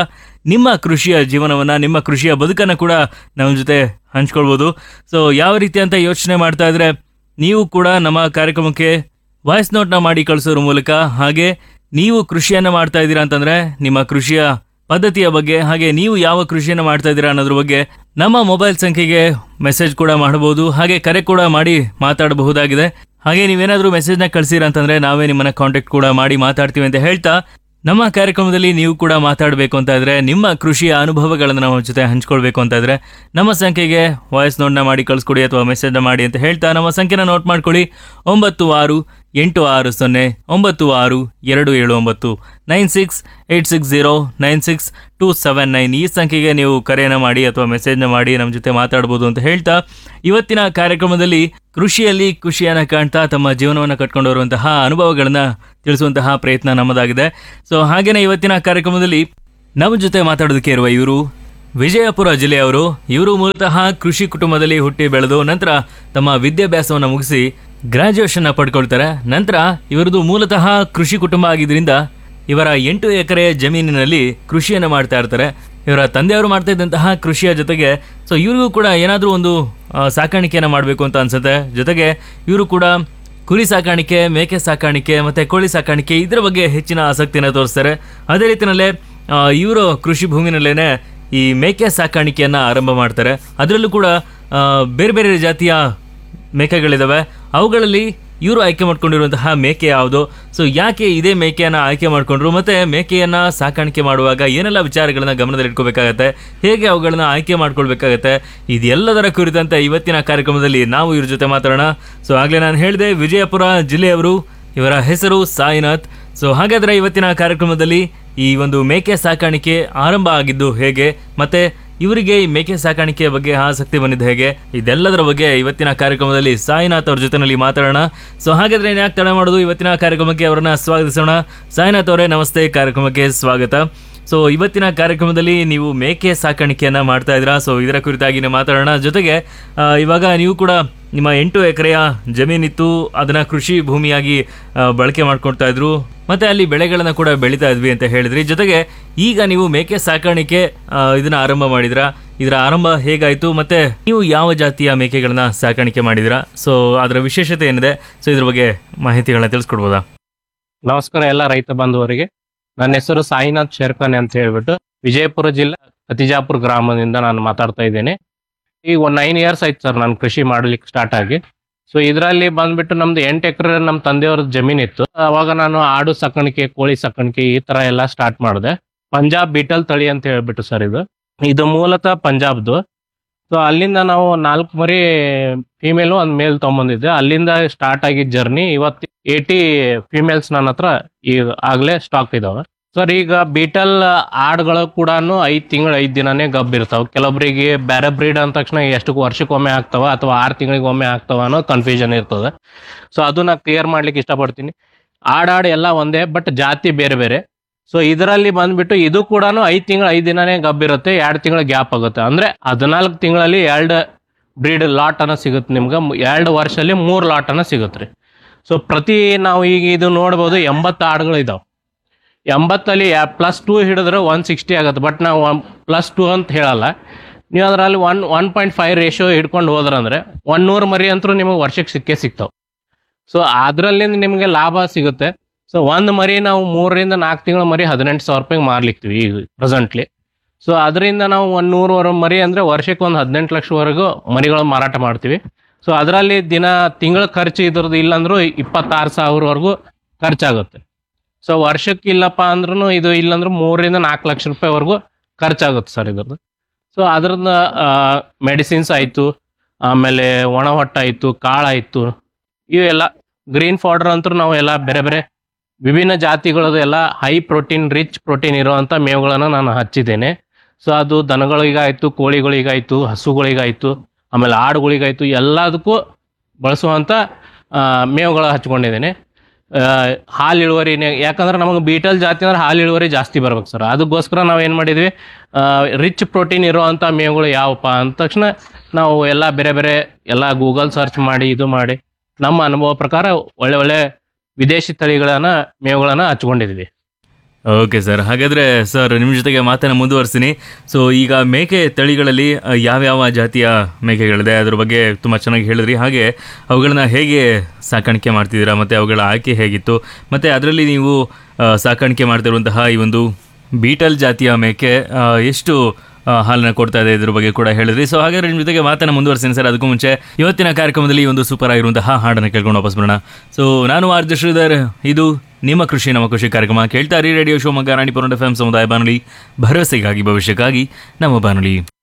ನಿಮ್ಮ ಕೃಷಿಯ ಜೀವನವನ್ನ ನಿಮ್ಮ ಕೃಷಿಯ ಬದುಕನ್ನು ಕೂಡ ನಮ್ಮ ಜೊತೆ ಹಂಚ್ಕೊಳ್ಬೋದು ಸೊ ಯಾವ ರೀತಿ ಅಂತ ಯೋಚನೆ ಮಾಡ್ತಾ ಇದ್ರೆ ನೀವು ಕೂಡ ನಮ್ಮ ಕಾರ್ಯಕ್ರಮಕ್ಕೆ ವಾಯ್ಸ್ ನೋಟ್ನ ಮಾಡಿ ಕಳಿಸೋದ್ರ ಮೂಲಕ ಹಾಗೆ ನೀವು ಕೃಷಿಯನ್ನ ಮಾಡ್ತಾ ಇದ್ದೀರಾ ಅಂತಂದ್ರೆ ನಿಮ್ಮ ಕೃಷಿಯ ಪದ್ಧತಿಯ ಬಗ್ಗೆ ಹಾಗೆ ನೀವು ಯಾವ ಕೃಷಿಯನ್ನು ಮಾಡ್ತಾ ಇದ್ದೀರಾ ಅನ್ನೋದ್ರ ಬಗ್ಗೆ ನಮ್ಮ ಮೊಬೈಲ್ ಸಂಖ್ಯೆಗೆ ಮೆಸೇಜ್ ಕೂಡ ಮಾಡಬಹುದು ಹಾಗೆ ಕರೆ ಕೂಡ ಮಾಡಿ ಮಾತಾಡಬಹುದಾಗಿದೆ ಹಾಗೆ ನೀವೇನಾದರೂ ಮೆಸೇಜ್ನ ಕಳಿಸಿರ ಅಂತಂದ್ರೆ ನಾವೇ ನಿಮ್ಮನ್ನ ಕಾಂಟ್ಯಾಕ್ಟ್ ಕೂಡ ಮಾಡಿ ಮಾತಾಡ್ತೀವಿ ಅಂತ ಹೇಳ್ತಾ ನಮ್ಮ ಕಾರ್ಯಕ್ರಮದಲ್ಲಿ ನೀವು ಕೂಡ ಮಾತಾಡಬೇಕು ಅಂತ ಇದ್ರೆ ನಿಮ್ಮ ಕೃಷಿಯ ಅನುಭವಗಳನ್ನು ನಮ್ಮ ಜೊತೆ ಹಂಚ್ಕೊಳ್ಬೇಕು ಅಂತ ಇದ್ರೆ ನಮ್ಮ ಸಂಖ್ಯೆಗೆ ವಾಯ್ಸ್ ನೋಟ್ನ ಮಾಡಿ ಕಳಿಸ್ಕೊಡಿ ಅಥವಾ ಮೆಸೇಜ್ನ ಮಾಡಿ ಅಂತ ಹೇಳ್ತಾ ನಮ್ಮ ಸಂಖ್ಯೆನ ನೋಟ್ ಮಾಡ್ಕೊಳ್ಳಿ ಒಂಬತ್ತು ಆರು ಎಂಟು ಆರು ಸೊನ್ನೆ ಒಂಬತ್ತು ಆರು ಎರಡು ಏಳು ಒಂಬತ್ತು nine six eight six zero nine six two seven nine ಈ ಸಂಖ್ಯೆಗೆ ನೀವು ಕರೆಯನ್ನು ಮಾಡಿ ಅಥವಾ ಮೆಸೇಜ್ನ ಮಾಡಿ ನಮ್ಮ ಜೊತೆ ಮಾತಾಡ್ಬೋದು ಅಂತ ಹೇಳ್ತಾ ಇವತ್ತಿನ ಕಾರ್ಯಕ್ರಮದಲ್ಲಿ ಕೃಷಿಯಲ್ಲಿ ಖುಷಿಯನ್ನು ಕಾಣ್ತಾ ತಮ್ಮ ಜೀವನವನ್ನು ಕಟ್ಕೊಂಡು ಬರುವಂತಹ ಅನುಭವಗಳನ್ನ ತಿಳಿಸುವಂತಹ ಪ್ರಯತ್ನ ನಮ್ಮದಾಗಿದೆ ಸೊ ಹಾಗೇನೆ ಇವತ್ತಿನ ಕಾರ್ಯಕ್ರಮದಲ್ಲಿ ನಮ್ಮ ಜೊತೆ ಮಾತಾಡೋದಕ್ಕೆ ಇರುವ ಇವರು ವಿಜಯಪುರ ಜಿಲ್ಲೆಯವರು ಇವರು ಮೂಲತಃ ಕೃಷಿ ಕುಟುಂಬದಲ್ಲಿ ಹುಟ್ಟಿ ಬೆಳೆದು ನಂತರ ತಮ್ಮ ವಿದ್ಯಾಭ್ಯಾಸವನ್ನು ಮುಗಿಸಿ ಗ್ರಾಜ್ಯುಯೇಷನ್ ಪಡ್ಕೊಳ್ತಾರೆ ನಂತರ ಇವರದು ಮೂಲತಃ ಕೃಷಿ ಕುಟುಂಬ ಆಗಿದ್ರಿಂದ ಇವರ ಎಂಟು ಎಕರೆ ಜಮೀನಿನಲ್ಲಿ ಕೃಷಿಯನ್ನು ಮಾಡ್ತಾ ಇರ್ತಾರೆ ಇವರ ತಂದೆಯವರು ಮಾಡ್ತಾ ಇದ್ದಂತಹ ಕೃಷಿಯ ಜೊತೆಗೆ ಸೊ ಇವ್ರಿಗೂ ಕೂಡ ಏನಾದರೂ ಒಂದು ಆ, ಸಾಕಾಣಿಕೆಯನ್ನು ಮಾಡಬೇಕು ಅಂತ ಅನ್ಸುತ್ತೆ ಜೊತೆಗೆ ಇವರು ಕೂಡ ಕುರಿ ಸಾಕಾಣಿಕೆ ಮೇಕೆ ಸಾಕಾಣಿಕೆ ಮತ್ತೆ ಕೋಳಿ ಸಾಕಾಣಿಕೆ ಇದರ ಬಗ್ಗೆ ಹೆಚ್ಚಿನ ಆಸಕ್ತಿಯನ್ನು ತೋರಿಸ್ತಾರೆ ಅದೇ ರೀತಿಯಲ್ಲೇ ಇವರು ಕೃಷಿ ಭೂಮಿನಲ್ಲೇನೆ ಈ ಮೇಕೆ ಸಾಕಾಣಿಕೆಯನ್ನ ಆರಂಭ ಮಾಡ್ತಾರೆ ಅದರಲ್ಲೂ ಕೂಡ ಆ, ಬೇರೆ ಬೇರೆ ಜಾತಿಯ ಮೇಕೆಗಳಿದಾವೆ ಅವುಗಳಲ್ಲಿ ಇವರು ಆಯ್ಕೆ ಮಾಡ್ಕೊಂಡಿರುವಂತಹ ಮೇಕೆ ಯಾವುದು ಸೊ ಯಾಕೆ ಇದೇ ಮೇಕೆಯನ್ನ ಆಯ್ಕೆ ಮಾಡ್ಕೊಂಡ್ರು ಮತ್ತೆ ಮೇಕೆಯನ್ನ ಸಾಕಾಣಿಕೆ ಮಾಡುವಾಗ ಏನೆಲ್ಲ ವಿಚಾರಗಳನ್ನ ಗಮನದಲ್ಲಿ ಇಟ್ಕೋಬೇಕಾಗತ್ತೆ ಹೇಗೆ ಅವುಗಳನ್ನ ಆಯ್ಕೆ ಮಾಡ್ಕೊಳ್ಬೇಕಾಗತ್ತೆ ಇದೆಲ್ಲದರ ಕುರಿತಂತೆ ಇವತ್ತಿನ ಕಾರ್ಯಕ್ರಮದಲ್ಲಿ ನಾವು ಇವ್ರ ಜೊತೆ ಮಾತಾಡೋಣ ಸೊ ಆಗ್ಲೇ ನಾನು ಹೇಳಿದೆ ವಿಜಯಪುರ ಜಿಲ್ಲೆಯವರು ಇವರ ಹೆಸರು ಸಾಯಿನಾಥ್ ಸೊ ಹಾಗಾದ್ರೆ ಇವತ್ತಿನ ಕಾರ್ಯಕ್ರಮದಲ್ಲಿ ಈ ಒಂದು ಮೇಕೆ ಸಾಕಾಣಿಕೆ ಆರಂಭ ಆಗಿದ್ದು ಹೇಗೆ ಮತ್ತೆ ಇವರಿಗೆ ಈ ಮೇಕೆ ಸಾಕಾಣಿಕೆಯ ಬಗ್ಗೆ ಆಸಕ್ತಿ ಬಂದಿದ್ದು ಹೇಗೆ ಇದೆಲ್ಲದರ ಬಗ್ಗೆ ಇವತ್ತಿನ ಕಾರ್ಯಕ್ರಮದಲ್ಲಿ ಸಾಯಿನಾಥ್ ಅವ್ರ ಜೊತೆನಲ್ಲಿ ಮಾತಾಡೋಣ ಸೊ ಹಾಗಾದ್ರೆ ಯಾಕೆ ತಡ ಮಾಡೋದು ಇವತ್ತಿನ ಕಾರ್ಯಕ್ರಮಕ್ಕೆ ಅವರನ್ನ ಸ್ವಾಗತಿಸೋಣ ಸಾಯಿನಾಥ್ ಅವರೇ ನಮಸ್ತೆ ಕಾರ್ಯಕ್ರಮಕ್ಕೆ ಸ್ವಾಗತ ಸೊ ಇವತ್ತಿನ ಕಾರ್ಯಕ್ರಮದಲ್ಲಿ ನೀವು ಮೇಕೆ ಸಾಕಾಣಿಕೆಯನ್ನ ಮಾಡ್ತಾ ಇದ್ದೀರಾ ಸೊ ಇದರ ಕುರಿತಾಗಿ ನಾವು ಮಾತಾಡೋಣ ಜೊತೆಗೆ ಆ, ಇವಾಗ ನೀವು ಕೂಡ ನಿಮ್ಮ ಎಂಟು ಎಕರೆಯ ಜಮೀನಿತ್ತು ಅದನ್ನ ಕೃಷಿ ಭೂಮಿಯಾಗಿ ಆ, ಬಳಕೆ ಮಾಡ್ಕೊಳ್ತಾ ಇದ್ರು ಮತ್ತೆ ಅಲ್ಲಿ ಬೆಳೆಗಳನ್ನ ಕೂಡ ಬೆಳೀತಾ ಇದ್ವಿ ಅಂತ ಹೇಳಿದ್ರಿ ಜೊತೆಗೆ ಈಗ ನೀವು ಮೇಕೆ ಸಾಕಾಣಿಕೆ ಆ, ಇದನ್ನ ಆರಂಭ ಮಾಡಿದ್ರಾ ಇದರ ಆರಂಭ ಹೇಗಾಯ್ತು ಮತ್ತೆ ನೀವು ಯಾವ ಜಾತಿಯ ಮೇಕೆಗಳನ್ನ ಸಾಕಾಣಿಕೆ ಮಾಡಿದಿರಾ ಸೊ ಅದರ ವಿಶೇಷತೆ ಏನಿದೆ ಸೊ ಇದ್ರ ಬಗ್ಗೆ ಮಾಹಿತಿಗಳನ್ನ ತಿಳಿಸ್ಕೊಡ್ಬೋದಾ ನಮಸ್ಕಾರ ಎಲ್ಲ ರೈತ ಬಾಂಧವರಿಗೆ ನನ್ನ ಹೆಸರು ಸಾಯಿನಾಥ್ ಶೇರ್ಖಾನೆ ಅಂತ ಹೇಳ್ಬಿಟ್ಟು ವಿಜಯಪುರ ಜಿಲ್ಲೆ ಅತಿಜಾಪುರ ಗ್ರಾಮದಿಂದ ನಾನು ಮಾತಾಡ್ತಾ ಇದ್ದೇನೆ ಈಗ ಒಂದು ನೈನ್ ಇಯರ್ಸ್ ಆಯ್ತು ಸರ್ ನಾನು ಕೃಷಿ ಮಾಡ್ಲಿಕ್ಕೆ ಸ್ಟಾರ್ಟ್ ಆಗಿ ಸೊ ಇದರಲ್ಲಿ ಬಂದ್ಬಿಟ್ಟು ನಮ್ದು ಎಂಟು ಎಕರೆ ನಮ್ಮ ತಂದೆಯವ್ರ ಜಮೀನ್ ಇತ್ತು ಅವಾಗ ನಾನು ಆಡು ಸಾಕಾಣಿಕೆ ಕೋಳಿ ಸಾಕಾಣಿಕೆ ಈ ತರ ಎಲ್ಲ ಸ್ಟಾರ್ಟ್ ಮಾಡಿದೆ ಪಂಜಾಬ್ ಬೀಟಲ್ ತಳಿ ಅಂತ ಹೇಳ್ಬಿಟ್ಟು ಸರ್ ಇದು ಇದು ಮೂಲತಃ ಪಂಜಾಬ್ದು ಸೊ ಅಲ್ಲಿಂದ ನಾವು ನಾಲ್ಕು ಮರಿ ಫಿಮೇಲು ಒಂದು ಮೇಲ್ ತೊಗೊಂಬಂದಿದ್ದೆ ಅಲ್ಲಿಂದ ಸ್ಟಾರ್ಟ್ ಆಗಿದ್ದ ಜರ್ನಿ ಇವತ್ತು ಏಯ್ಟಿ ಫಿಮೇಲ್ಸ್ ನನ್ನ ಹತ್ರ ಈಗ ಆಗ್ಲೇ ಸ್ಟಾಕ್ ಇದಾವೆ ಸರ್ ಈಗ ಬೀಟಲ್ ಆಡ್ಗಳು ಕೂಡ ಐದ್ ತಿಂಗಳು ಐದ್ ದಿನನೇ ಗಬ್ ಇರ್ತಾವ ಕೆಲವೊಬ್ಬರಿಗೆ ಬೇರೆ ಬ್ರೀಡ್ ಅಂದ ತಕ್ಷಣ ಎಷ್ಟು ವರ್ಷಕ್ಕೊಮ್ಮೆ ಆಗ್ತಾವ ಅಥವಾ ಆರು ತಿಂಗಳಿಗೆ ಒಮ್ಮೆ ಆಗ್ತಾವ ಅನ್ನೋ ಕನ್ಫ್ಯೂಷನ್ ಇರ್ತದೆ ಸೊ ಅದು ನಾ ಕ್ಲಿಯರ್ ಮಾಡ್ಲಿಕ್ಕೆ ಇಷ್ಟಪಡ್ತೀನಿ ಆಡಾಡ್ ಎಲ್ಲ ಒಂದೇ ಬಟ್ ಜಾತಿ ಬೇರೆ ಬೇರೆ ಸೊ ಇದರಲ್ಲಿ ಬಂದ್ಬಿಟ್ಟು ಇದು ಕೂಡ ಐದ್ ತಿಂಗಳು ಐದ್ ದಿನನೇ ಗಬ್ ಇರುತ್ತೆ ಎರಡು ತಿಂಗಳ ಗ್ಯಾಪ್ ಆಗುತ್ತೆ ಅಂದ್ರೆ ಹದಿನಾಲ್ಕು ತಿಂಗಳಲ್ಲಿ ಎರಡು ಬ್ರೀಡ್ ಲಾಟ್ ಅನ್ನ ಸಿಗುತ್ತೆ ನಿಮ್ಗೆ ಎರಡು ವರ್ಷದಲ್ಲಿ ಮೂರು ಲಾಟ್ ಅನ್ನ ಸಿಗುತ್ತೆ ರೀ ಸೊ ಪ್ರತಿ ನಾವು ಈಗ ಇದು ನೋಡ್ಬೋದು ಎಂಬತ್ತು ಆಡುಗಳು ಇದಾವೆ ಎಂಬತ್ತಲ್ಲಿ ಪ್ಲಸ್ ಟೂ ಹಿಡಿದ್ರೆ ಒನ್ ಸಿಕ್ಸ್ಟಿ ಆಗುತ್ತೆ ಬಟ್ ನಾವು ಒನ್ ಪ್ಲಸ್ ಟೂ ಅಂತ ಹೇಳಲ್ಲ ನೀವು ಅದರಲ್ಲಿ one one point five ratio ಹಿಡ್ಕೊಂಡು ಹೋದ್ರಂದ್ರೆ ಒನ್ ನೂರು ಮರಿ ಅಂತೂ ನಿಮಗೆ ವರ್ಷಕ್ಕೆ ಸಿಕ್ಕೇ ಸಿಗ್ತಾವೆ ಸೊ ಅದರಲ್ಲಿಂದ ನಿಮಗೆ ಲಾಭ ಸಿಗುತ್ತೆ ಸೊ ಒಂದು ಮರಿ ನಾವು ಮೂರರಿಂದ ನಾಲ್ಕು ತಿಂಗಳ ಮರಿ ಹದಿನೆಂಟು ಸಾವಿರ ರೂಪಾಯಿಗೆ ಮಾರ್ಲಿಕ್ತೀವಿ ಈಗ ಪ್ರೆಸೆಂಟ್ಲಿ ಸೊ ಅದರಿಂದ ನಾವು ಒಂದು ನೂರು ಮರಿ ಅಂದರೆ ವರ್ಷಕ್ಕೆ ಒಂದು ಹದಿನೆಂಟು ಲಕ್ಷವರೆಗೂ ಮರಿಗಳು ಮಾರಾಟ ಮಾಡ್ತೀವಿ ಸೊ ಅದರಲ್ಲಿ ದಿನ ತಿಂಗಳ ಖರ್ಚು ಇದ್ರದ್ದು ಇಲ್ಲಾಂದ್ರೂ ಇಪ್ಪತ್ತಾರು ಸಾವಿರವರೆಗೂ ಖರ್ಚಾಗುತ್ತೆ ಸೊ ವರ್ಷಕ್ಕೆ ಇಲ್ಲಪ್ಪ ಅಂದ್ರೂ ಇದು ಇಲ್ಲಾಂದ್ರೆ ಮೂರರಿಂದ ನಾಲ್ಕು ಲಕ್ಷ ರೂಪಾಯಿವರೆಗೂ ಖರ್ಚಾಗುತ್ತೆ ಸರ್ ಇದ್ರದ್ದು ಸೊ ಅದ್ರದ್ದು ಮೆಡಿಸಿನ್ಸ್ ಆಯಿತು ಆಮೇಲೆ ಒಣ ಹೊಟ್ಟಾಯಿತು ಕಾಳಾಯಿತು ಇವೆಲ್ಲ ಗ್ರೀನ್ ಫಾಡರ್ ಅಂತೂ ನಾವು ಎಲ್ಲ ಬೇರೆ ಬೇರೆ ವಿಭಿನ್ನ ಜಾತಿಗಳದ್ದು ಎಲ್ಲ ಹೈ ಪ್ರೋಟೀನ್ ರಿಚ್ ಪ್ರೋಟೀನ್ ಇರುವಂಥ ಮೇವುಗಳನ್ನು ನಾನು ಹಚ್ಚಿದ್ದೇನೆ ಸೊ ಅದು ದನಗಳಿಗಾಯ್ತು ಕೋಳಿಗಳಿಗಾಯ್ತು ಹಸುಗಳಿಗಾಯ್ತು ಆಮೇಲೆ ಆಡುಗಳಿಗಾಯ್ತು ಎಲ್ಲದಕ್ಕೂ ಬಳಸುವಂಥ ಆ, ಮೇವುಗಳು ಹಚ್ಕೊಂಡಿದ್ದೇನೆ ಆ, ಹಾಲು ಇಳುವರಿನೇ ಯಾಕಂದ್ರೆ ನಮಗೆ ಬೀಟಲ್ ಜಾತಿ ಅಂದ್ರೆ ಹಾಲು ಇಳುವರಿ ಜಾಸ್ತಿ ಬರ್ಬೇಕು ಸರ್ ಅದಕ್ಕೋಸ್ಕರ ನಾವು ಏನು ಮಾಡಿದ್ವಿ ರಿಚ್ ಪ್ರೋಟೀನ್ ಇರುವಂಥ ಮೇವುಗಳು ಯಾವಪ್ಪ ಅಂದ ತಕ್ಷಣ ನಾವು ಎಲ್ಲ ಬೇರೆ ಬೇರೆ ಎಲ್ಲ ಗೂಗಲ್ ಸರ್ಚ್ ಮಾಡಿ ಇದು ಮಾಡಿ ನಮ್ಮ ಅನುಭವ ಪ್ರಕಾರ ಒಳ್ಳೆ ಒಳ್ಳೆ ವಿದೇಶಿ ತಳಿಗಳನ್ನ ಮೇವುಗಳನ್ನ ಹಚ್ಕೊಂಡಿದ್ವಿ ಓಕೆ ಸರ್ ಹಾಗಾದರೆ ಸರ್ ನಿಮ್ಮ ಜೊತೆಗೆ ಮಾತನ್ನು ಮುಂದುವರಿಸ್ತೀನಿ ಸೊ ಈಗ ಮೇಕೆ ತಳಿಗಳಲ್ಲಿ ಆ, ಯಾವ್ಯಾವ ಜಾತಿಯ ಮೇಕೆಗಳಿದೆ ಅದ್ರ ಬಗ್ಗೆ ತುಂಬ ಚೆನ್ನಾಗಿ ಹೇಳಿದ್ರಿ ಹಾಗೆ ಅವುಗಳನ್ನ ಹೇಗೆ ಸಾಕಾಣಿಕೆ ಮಾಡ್ತಿದ್ದೀರಾ ಮತ್ತು ಅವುಗಳ ಆಯ್ಕೆ ಹೇಗಿತ್ತು ಮತ್ತು ಅದರಲ್ಲಿ ನೀವು ಆ, ಸಾಕಾಣಿಕೆ ಮಾಡ್ತಿರುವಂತಹ ಈ ಒಂದು ಬೀಟಲ್ ಜಾತಿಯ ಮೇಕೆ ಆ, ಎಷ್ಟು ಆ, ಹಾಲನ್ನ ಕೊಡ್ತಾ ಇದೆ ಇದ್ರ ಬಗ್ಗೆ ಕೂಡ ಹೇಳಿದ್ರಿ ಸೊ ಹಾಗಾದ್ರೆ ನಿಮ್ಮ ಜೊತೆಗೆ ಮಾತನ್ನ ಮುಂದುವರಿಸ್ತೀನಿ ಸರ್ ಅದಕ್ಕೂ ಮುಂಚೆ ಇವತ್ತಿನ ಕಾರ್ಯಕ್ರಮದಲ್ಲಿ ಈ ಒಂದು ಸೂಪರ್ ಆಗಿರುವಂತಹ ಹಾಡನ್ನು ಕೇಳ್ಕೊಂಡು ವಾಪಸ್ ಬರೋಣ ಸೊ ನಾನು ಆರ್ ಜೆ ಶ್ರೀಧರ್ ಇದು ನಿಮ್ಮ ಕೃಷಿ ನಮ್ಮ ಕೃಷಿ ಕಾರ್ಯಕ್ರಮ ಕೇಳ್ತಾ ರೀ radio Shivamogga Ranipura F M ಸಮುದಾಯ ಬಾನುಲಿ ಭರವಸೆಗಾಗಿ ಭವಿಷ್ಯಕ್ಕಾಗಿ ನಮ್ಮ ಬಾನುಲಿ